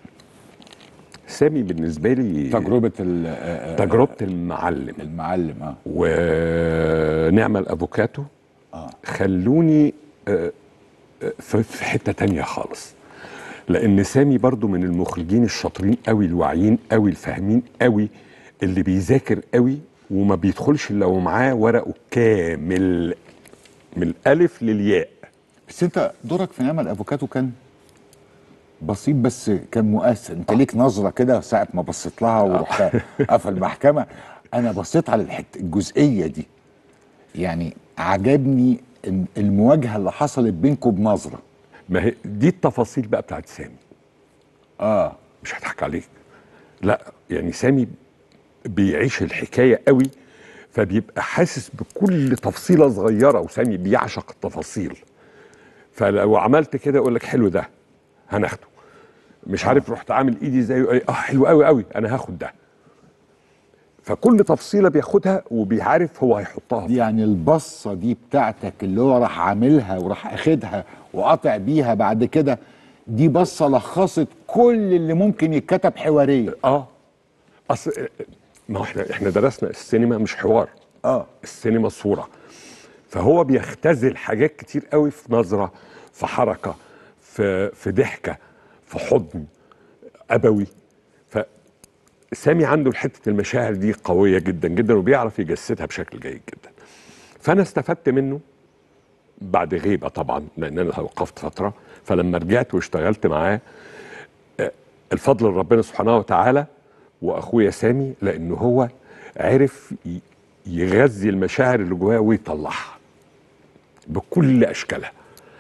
سامي بالنسبه لي تجربه تجربه المعلم المعلم اه ونعمه الافوكاتو آه. خلوني آه في حته تانية خالص لان سامي برضو من المخرجين الشاطرين قوي الواعيين قوي الفاهمين قوي اللي بيذاكر قوي وما بيدخلش الا ومعاه ورقه كامل من الالف للياء بس انت دورك في نعمه الافوكاتو كان بسيط بس كان مؤثر انت ليك نظره كده ساعه ما بصيت لها ورحت قفل المحكمه انا بصيت على الحته الجزئيه دي يعني عجبني المواجهه اللي حصلت بينكم بنظره ما هي دي التفاصيل بقى بتاعت سامي اه مش هضحك عليك لا يعني سامي بيعيش الحكايه قوي فبيبقى حاسس بكل تفصيله صغيره وسامي بيعشق التفاصيل فلو عملت كده يقول لك حلو ده هناخده مش عارف رحت عامل ايدي زي اه حلو قوي قوي انا هاخد ده فكل تفصيله بياخدها وبيعرف هو هيحطها دي يعني البصه دي بتاعتك اللي هو راح عاملها وراح اخدها وقاطع بيها بعد كده دي بصه لخصت كل اللي ممكن يتكتب حواريا اه اصل ما هو احنا احنا درسنا السينما مش حوار اه السينما صوره فهو بيختزل حاجات كتير قوي في نظره في حركه في في ضحكه في حضن ابوي فسامي عنده حته المشاعر دي قويه جدا جدا وبيعرف يجسدها بشكل جيد جدا فانا استفدت منه بعد غيبه طبعا لان انا وقفت فتره فلما رجعت واشتغلت معاه الفضل لربنا سبحانه وتعالى واخويا سامي لانه هو عرف يغذي المشاعر اللي جواه ويطلعها بكل اشكالها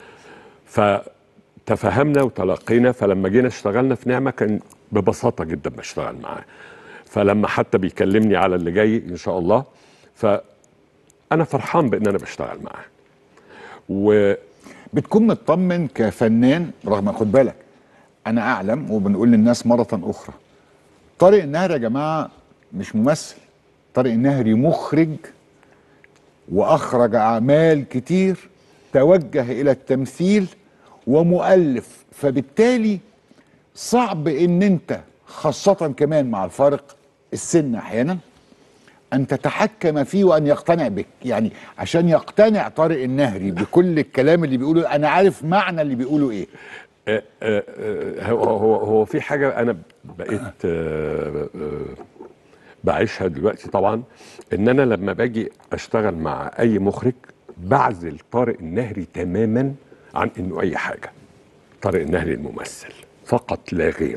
فتفهمنا وتلقينا فلما جينا اشتغلنا في نعمه كان ببساطه جدا بشتغل معاه فلما حتى بيكلمني على اللي جاي ان شاء الله فانا فرحان بان انا بشتغل معاه و بتكون مطمن كفنان رغم خد بالك انا اعلم وبنقول للناس مره اخرى طارق النهر يا جماعه مش ممثل طارق النهري مخرج واخرج اعمال كتير توجه الى التمثيل ومؤلف فبالتالي صعب ان انت خاصه كمان مع الفارق السن احيانا ان تتحكم فيه وان يقتنع بك يعني عشان يقتنع طارق النهري بكل الكلام اللي بيقوله انا عارف معنى اللي بيقوله ايه آه، آه، آه، هو هو هو في حاجه انا بقيت آه، آه، بعيشها دلوقتي طبعا ان انا لما باجي اشتغل مع اي مخرج بعزل طارق النهري تماما عن انه اي حاجه طارق النهري الممثل فقط لا غير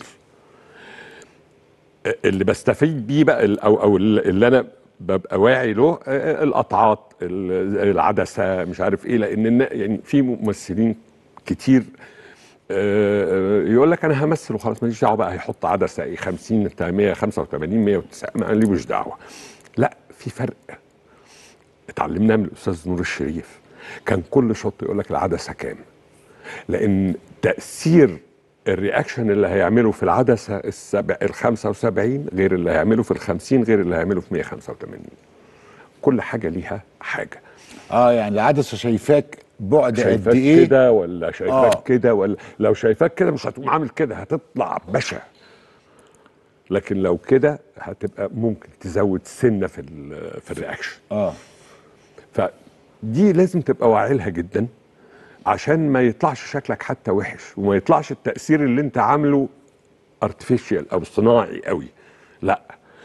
آه، اللي بستفيد بيه بقى ال- او او اللي انا ببقى واعي له آه، القطعات ال- العدسه مش عارف ايه لان النا- يعني في ممثلين كتير آه، يقول لك انا همثل وخلاص ماليش دعوه بقى هيحط عدسه ايه 50 بتاع 185 190 ما ليش دعوه لا في فرق اتعلمناه من الاستاذ نور الشريف كان كل شوط يقول لك العدسه كام لان تاثير الرياكشن اللي هيعمله في العدسه السبع ال 75 غير اللي هيعمله في ال 50 غير اللي هيعمله في 185 كل حاجه ليها حاجه اه يعني العدسه شايفاك بعد قد شايفاك ايه كده ولا شايفاك آه. كده ولا لو شايفاك كده مش هتقوم عامل كده هتطلع بشع لكن لو كده هتبقى ممكن تزود سنه في ال- في الرياكشن اه فدي لازم تبقى واعي لها جدا عشان ما يطلعش شكلك حتى وحش وما يطلعش التاثير اللي انت عامله ارتفيشال او صناعي قوي لا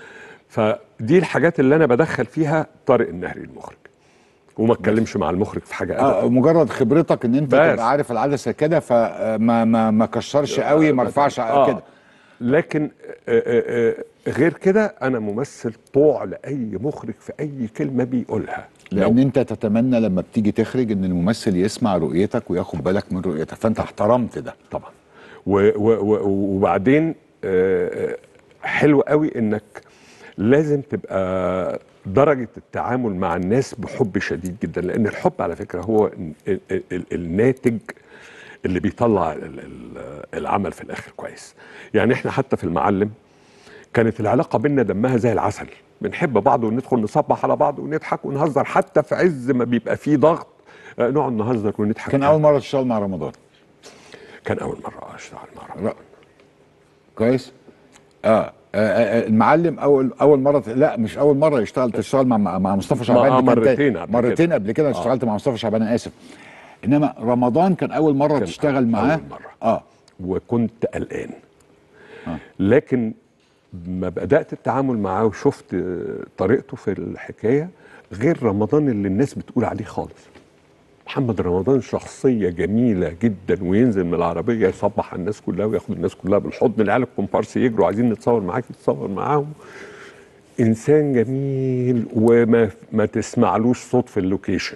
فدي الحاجات اللي انا بدخل فيها طارق النهري المخرج وما اتكلمش مع المخرج في حاجه اه ابدا مجرد خبرتك ان انت بس. تبقى عارف العدسه كده فما ما ما كشرش قوي ما رفعش آه. كده لكن آه، آه، آه، غير كده انا ممثل طوع لاي مخرج في اي كلمه بيقولها لان انت تتمنى لما بتيجي تخرج ان الممثل يسمع رؤيتك وياخد بالك من رؤيتك فانت احترمت ده طبعا و و و وبعدين آه، آه، حلو قوي انك لازم تبقى درجة التعامل مع الناس بحب شديد جدا لأن الحب على فكرة هو ال- ال- ال- الناتج اللي بيطلع ال- ال- العمل في الآخر كويس يعني احنا حتى في المعلم كانت العلاقة بينا دمها زي العسل بنحب بعض وندخل نصبح على بعض ونضحك ونهزر حتى في عز ما بيبقى فيه ضغط آه، نقعد نهزر ونضحك كان اول مره تشتغل مع رمضان كان أول مرة أشتغل مع رمضان لا. كويس آه. آه, آه المعلم اول اول مره لا مش اول مره يشتغل تشتغل مع مع مع مصطفى شعبان آه، دي كانت مرتين تاني. قبل مرتين كده. قبل كده اشتغلت مع مصطفى شعبان انا اسف انما رمضان كان اول مره كان تشتغل معاه أول مرة. اه وكنت قلقان آه. لكن ما بدات التعامل معاه وشفت آه، طريقته في الحكايه غير رمضان اللي الناس بتقول عليه خالص محمد رمضان شخصيه جميله جدا وينزل من العربيه يصبح على الناس كلها وياخد الناس كلها بالحضن العيال الكومبارس يجروا عايزين نتصور معاك يتصور معاهم انسان جميل وما ما تسمعلوش صوت في اللوكيشن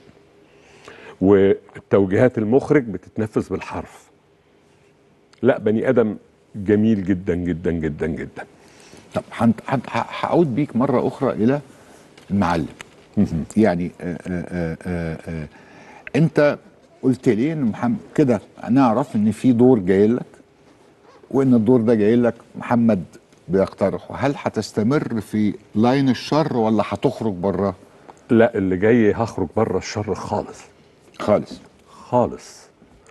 والتوجيهات المخرج بتتنفذ بالحرف لا بني ادم جميل جدا جدا جدا جدا طب هنت- هنت- ه- هعود بيك مره اخرى الى المعلم يعني آه آه آه آه انت قلت لي ان محمد كده نعرف ان في دور جاي لك وان الدور ده جاي لك محمد بيقترحه هل هتستمر في لاين الشر ولا هتخرج بره لا اللي جاي هخرج بره الشر خالص خالص خالص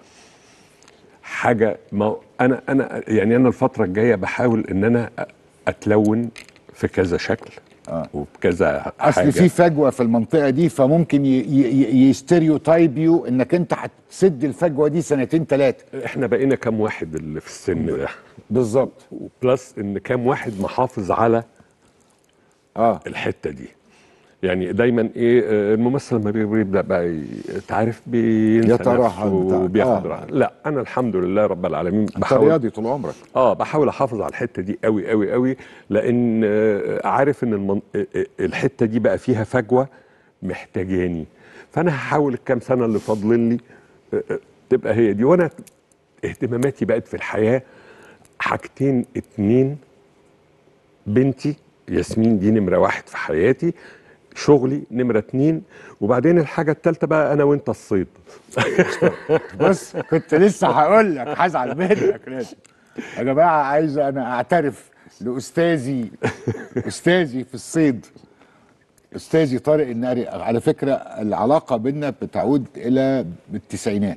حاجه ما انا انا يعني انا الفتره الجايه بحاول ان انا أ- اتلون في كذا شكل آه. وبكذا اصل حاجه في فجوه في المنطقه دي فممكن يستيريوتايب يو انك انت هتسد الفجوه دي سنتين ثلاثه احنا بقينا كام واحد اللي في السن ده بالظبط وبلس ان كام واحد محافظ على اه الحته دي يعني دايما ايه آه، الممثل لما بي- بيبدا بقى ي- انت عارف بينسى يترهل نفسه بتاع- وبياخد آه. راحه لا انا الحمد لله رب العالمين انت بحاول رياضي طول عمرك اه بحاول احافظ على الحته دي قوي قوي قوي لان آه، عارف ان المن... آه، آه، الحته دي بقى فيها فجوه محتاجاني فانا هحاول الكام سنه اللي فاضلين لي آه، آه، تبقى هي دي وانا اهتماماتي بقت في الحياه حاجتين اتنين بنتي ياسمين دي نمره واحد في حياتي شغلي نمره اتنين وبعدين الحاجه التالته بقى انا وانت الصيد بص كنت لسه هقول لك هزعل منك لازم يا جماعه عايز انا اعترف لاستاذي استاذي في الصيد استاذي طارق الناري على فكره العلاقه بينا بتعود الى التسعينات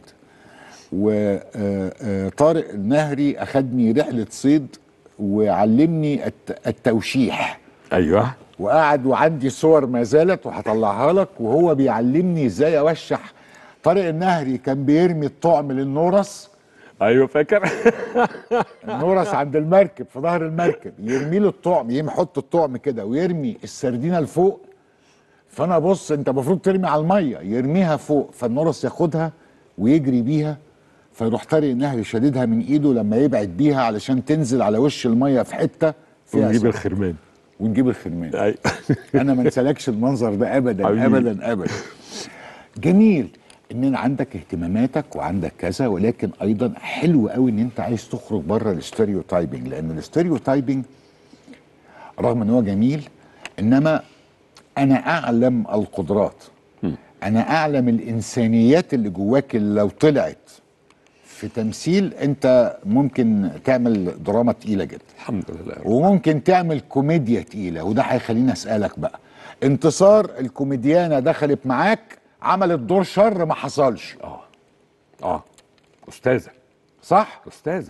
وطارق النهري اخدني رحله صيد وعلمني الت- التوشيح ايوه وقعد وعندي صور ما زالت وهطلعها لك وهو بيعلمني ازاي اوشح طارق النهري كان بيرمي الطعم للنورس ايوه فاكر النورس عند المركب في ظهر المركب يرمي له الطعم يم يحط الطعم كده ويرمي السردينه لفوق فانا بص انت المفروض ترمي على الميه يرميها فوق فالنورس ياخدها ويجري بيها فيروح طارق النهري شاددها من ايده لما يبعد بيها علشان تنزل على وش الميه في حته فيها ونجيب سمك. الخرمان ونجيب الخرمان ايوه انا ما انسالكش المنظر ده ابدا حبيبي. ابدا ابدا جميل ان عندك اهتماماتك وعندك كذا ولكن ايضا حلو قوي ان انت عايز تخرج بره الاستيريوتايبنج لان الاستيريوتايبنج رغم ان هو جميل انما انا اعلم القدرات انا اعلم الانسانيات اللي جواك اللي لو طلعت في تمثيل انت ممكن تعمل دراما تقيله جدا الحمد لله وممكن تعمل كوميديا تقيله وده هيخليني اسالك بقى انتصار الكوميديانه دخلت معاك عملت دور شر ما حصلش اه اه استاذه صح استاذه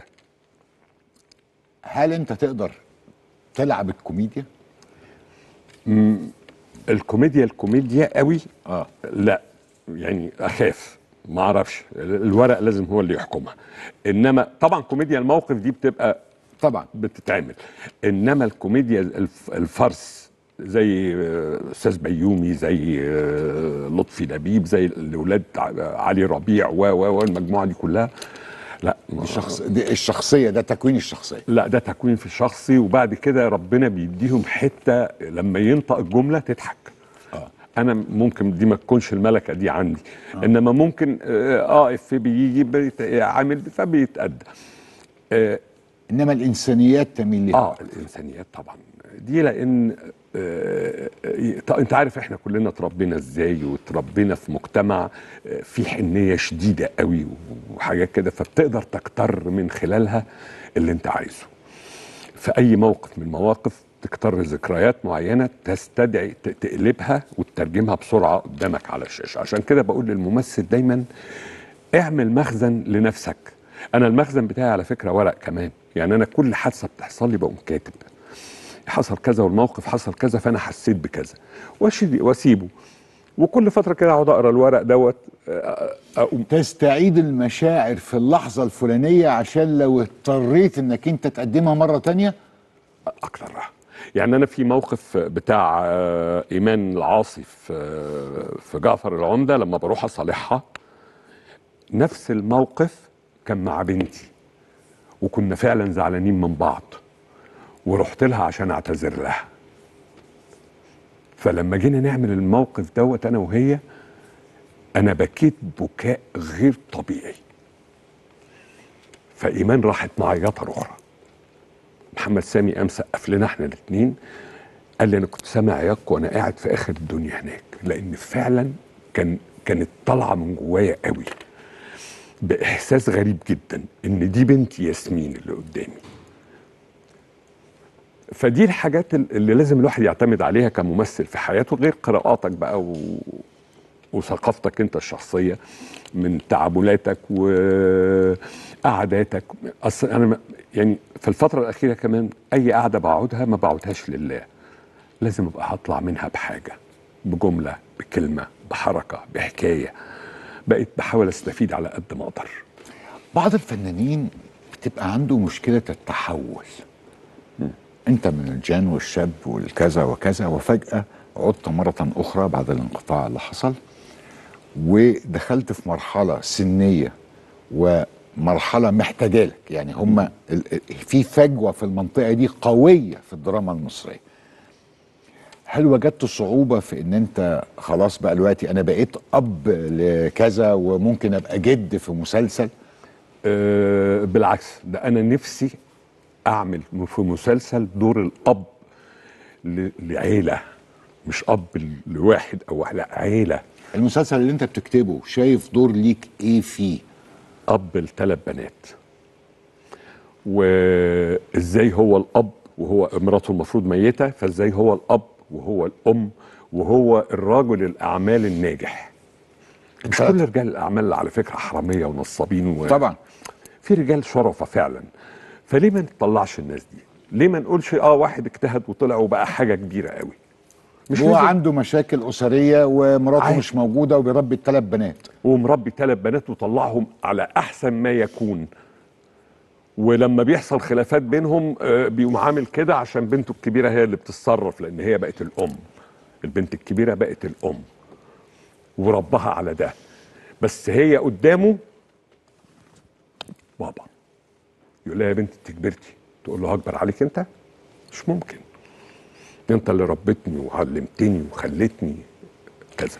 هل انت تقدر تلعب الكوميديا الكوميديا الكوميديا قوي اه لا يعني اخاف ما اعرفش الورق لازم هو اللي يحكمها انما طبعا كوميديا الموقف دي بتبقى طبعا بتتعمل انما الكوميديا الف- الفرس زي آه، استاذ بيومي زي آه، لطفي لبيب زي الاولاد ع- علي ربيع و و و المجموعه دي كلها لا دي شخص دي الشخصيه ده تكوين الشخصيه لا ده تكوين في الشخصي وبعد كده ربنا بيديهم حته لما ينطق الجمله تضحك آه. انا ممكن دي ما تكونش الملكه دي عندي آه. انما ممكن اه آه، اف بيجي بيت- عامل فبيتأدى آه انما الانسانيات تميل لها اه الانسانيات طبعا دي لان آه آه، ط- انت عارف احنا كلنا اتربينا ازاي واتربينا في مجتمع آه، فيه حنيه شديده قوي وحاجات كده فبتقدر تكتر من خلالها اللي انت عايزه في اي موقف من المواقف تكتر ذكريات معينه تستدعي ت- تقلبها وتترجمها بسرعه قدامك على الشاشه عشان كده بقول للممثل دايما اعمل مخزن لنفسك انا المخزن بتاعي على فكره ورق كمان يعني انا كل حادثه بتحصل لي بقوم كاتب حصل كذا والموقف حصل كذا فانا حسيت بكذا وأشيل- واسيبه وكل فتره كده اقعد اقرا الورق دوت آه، اقوم تستعيد المشاعر في اللحظه الفلانيه عشان لو اضطريت انك انت تقدمها مره تانية اكتر راحه يعني انا في موقف بتاع آه، ايمان العاصي في آه، في جعفر العمده لما بروح اصالحها نفس الموقف كان مع بنتي وكنا فعلا زعلانين من بعض ورحت لها عشان اعتذر لها فلما جينا نعمل الموقف دوت انا وهي انا بكيت بكاء غير طبيعي فايمان راحت معيطه اخرى محمد سامي قام سقف لنا احنا الاثنين قال لي انا كنت سامع عياطك وانا قاعد في اخر الدنيا هناك لان فعلا كان كانت طالعه من جوايا قوي باحساس غريب جدا ان دي بنتي ياسمين اللي قدامي فدي الحاجات اللي لازم الواحد يعتمد عليها كممثل في حياته غير قراءاتك بقى و... وثقافتك انت الشخصيه من تعاملاتك وقعداتك اصل انا م- يعني في الفتره الاخيره كمان اي قعده بقعدها ما بقعدهاش لله لازم ابقى هطلع منها بحاجه بجمله بكلمه بحركه بحكايه بقيت بحاول استفيد على قد ما اقدر بعض الفنانين بتبقى عنده مشكله التحول انت من الجان والشاب والكذا وكذا وفجاه عدت مره اخرى بعد الانقطاع اللي حصل ودخلت في مرحله سنيه ومرحله محتاجالك يعني هم ال- ال- في فجوه في المنطقه دي قويه في الدراما المصريه هل وجدت صعوبة في ان انت خلاص بقى دلوقتي انا بقيت اب لكذا وممكن ابقى جد في مسلسل أه بالعكس ده انا نفسي اعمل في مسلسل دور الاب ل- لعيله مش اب لواحد او واحد لا عيله المسلسل اللي انت بتكتبه شايف دور ليك ايه فيه اب لثلاث بنات وازاي هو الاب وهو مراته المفروض ميته فازاي هو الاب وهو الام وهو الرجل الاعمال الناجح مش كل رجال الاعمال على فكره حراميه ونصابين و... طبعا في رجال شرفه فعلا فليه ما نطلعش الناس دي ليه ما نقولش اه واحد اجتهد وطلع وبقى حاجه كبيره قوي مش هو لازم- عنده مشاكل اسريه ومراته عادي. مش موجوده وبيربي الثلاث بنات ومربي ثلاث بنات وطلعهم على احسن ما يكون ولما بيحصل خلافات بينهم آه، بيقوم عامل كده عشان بنته الكبيره هي اللي بتتصرف لان هي بقت الام البنت الكبيره بقت الام وربها على ده بس هي قدامه بابا يقول لها يا بنتي انت كبرتي تقول له هكبر عليك انت مش ممكن انت اللي ربتني وعلمتني وخلتني كذا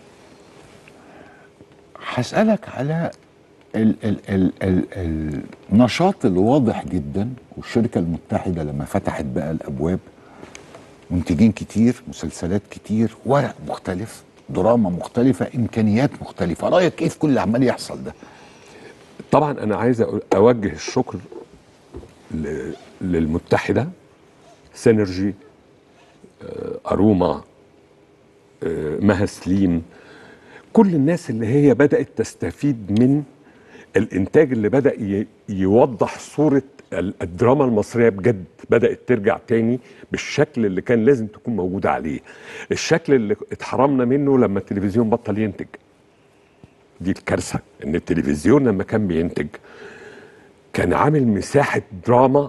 هسألك على ال ال ال ال النشاط الواضح جدا والشركة المتحدة لما فتحت بقى الأبواب منتجين كتير مسلسلات كتير ورق مختلف دراما مختلفة إمكانيات مختلفة رأيك إيه في كل اللي عمال يحصل ده طبعا انا عايز أقول- اوجه الشكر ل- للمتحده سينرجي آه، اروما آه، مها سليم كل الناس اللي هي بدات تستفيد من الانتاج اللي بدا ي- يوضح صوره ال- الدراما المصريه بجد بدات ترجع تاني بالشكل اللي كان لازم تكون موجوده عليه الشكل اللي اتحرمنا منه لما التلفزيون بطل ينتج دي الكارثه ان التلفزيون لما كان بينتج كان عامل مساحه دراما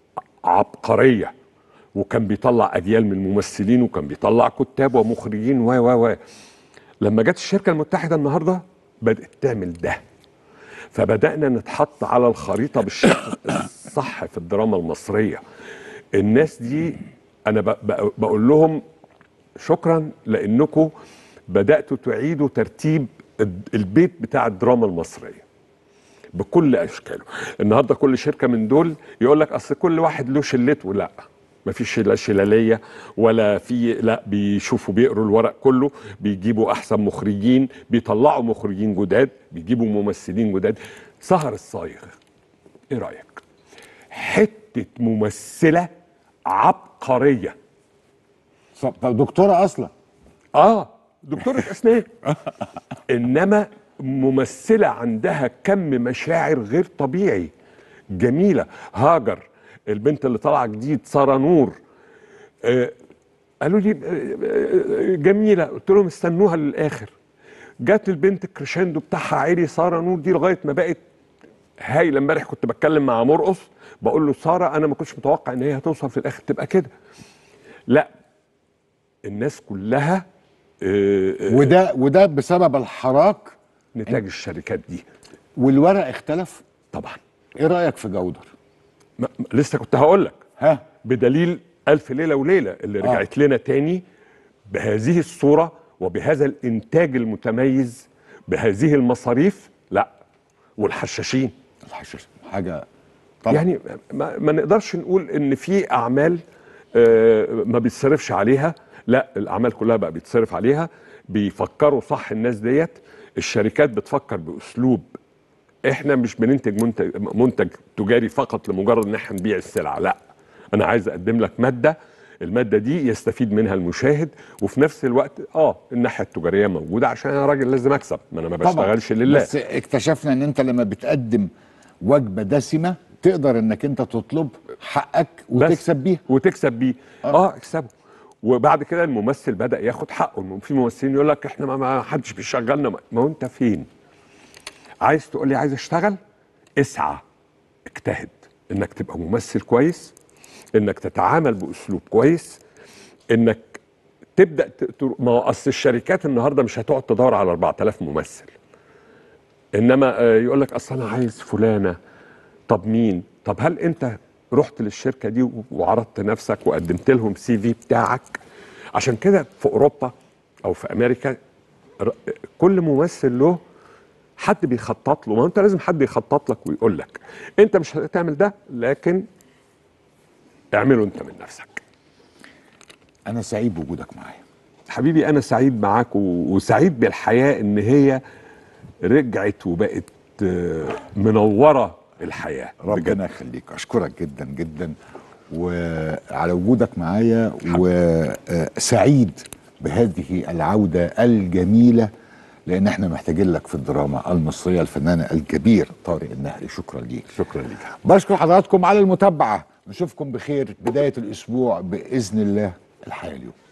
عبقريه وكان بيطلع اجيال من الممثلين وكان بيطلع كتاب ومخرجين و و و لما جت الشركه المتحده النهارده بدات تعمل ده فبدانا نتحط على الخريطه بالشكل الصح في الدراما المصريه الناس دي انا ب- ب- بقول لهم شكرا لانكم بداتوا تعيدوا ترتيب الد- البيت بتاع الدراما المصريه بكل اشكاله النهارده كل شركه من دول يقول لك اصل كل واحد له شلته لا مفيش لا شلاليه ولا في لا بيشوفوا بيقروا الورق كله بيجيبوا احسن مخرجين بيطلعوا مخرجين جداد بيجيبوا ممثلين جداد سهر الصايغ ايه رايك حته ممثله عبقريه طب دكتوره اصلا اه دكتورة اسنان انما ممثلة عندها كم مشاعر غير طبيعي جميلة هاجر البنت اللي طالعة جديد سارة نور آه قالوا لي آه، آه، جميلة قلت لهم استنوها للآخر جات البنت الكريشاندو بتاعها عالي سارة نور دي لغاية ما بقت هايلة امبارح كنت بتكلم مع مرقص بقول له سارة أنا ما كنتش متوقع إن هي هتوصل في الآخر تبقى كده لا الناس كلها آه، آه، وده وده بسبب الحراك نتاج الشركات دي والورق اختلف طبعا ايه رايك في جودر ما ما- لسه كنت هقول لك ها بدليل ألف ليلة وليلة اللي آه. رجعت لنا تاني بهذه الصورة وبهذا الإنتاج المتميز بهذه المصاريف لا والحشاشين الحشاش حاجه طبعا يعني ما, ما نقدرش نقول ان في اعمال آه، ما بيتصرفش عليها لا الاعمال كلها بقى بيتصرف عليها بيفكروا صح الناس ديت الشركات بتفكر باسلوب احنا مش بننتج منتج منتج تجاري فقط لمجرد ان احنا نبيع السلعه لا انا عايز اقدم لك ماده الماده دي يستفيد منها المشاهد وفي نفس الوقت اه الناحيه التجاريه موجوده عشان انا راجل لازم اكسب ما انا ما طبعاً. بشتغلش لله بس اكتشفنا ان انت لما بتقدم وجبه دسمه تقدر انك انت تطلب حقك بس وتكسب بيها وتكسب بيه آه. اه, آه اكسبه وبعد كده الممثل بدا ياخد حقه إنه في ممثلين يقول لك احنا ما- ما حدش بيشغلنا ما ما هو انت فين عايز تقول لي عايز اشتغل اسعى اجتهد انك تبقى ممثل كويس انك تتعامل باسلوب كويس انك تبدا ت- تر- ما هو اصل الشركات النهارده مش هتقعد تدور على 4000 ممثل انما آه، يقول لك اصل انا عايز فلانه طب مين طب هل انت رحت للشركه دي وعرضت نفسك وقدمت لهم سي في بتاعك عشان كده في اوروبا او في امريكا ر- كل ممثل له حد بيخطط له ما هو انت لازم حد يخطط لك ويقول لك انت مش هتعمل ده لكن اعمله انت من نفسك انا سعيد بوجودك معايا حبيبي انا سعيد معاك و- وسعيد بالحياه ان هي رجعت وبقت آه، منوره الحياه ربنا يخليك اشكرك جدا جدا وعلى وجودك معايا وسعيد بهذه العوده الجميله لان احنا محتاجين لك في الدراما المصريه الفنان الكبير طارق النهري شكرا ليك شكرا ليك بشكر حضراتكم على المتابعه نشوفكم بخير بدايه الاسبوع باذن الله الحياه اليوم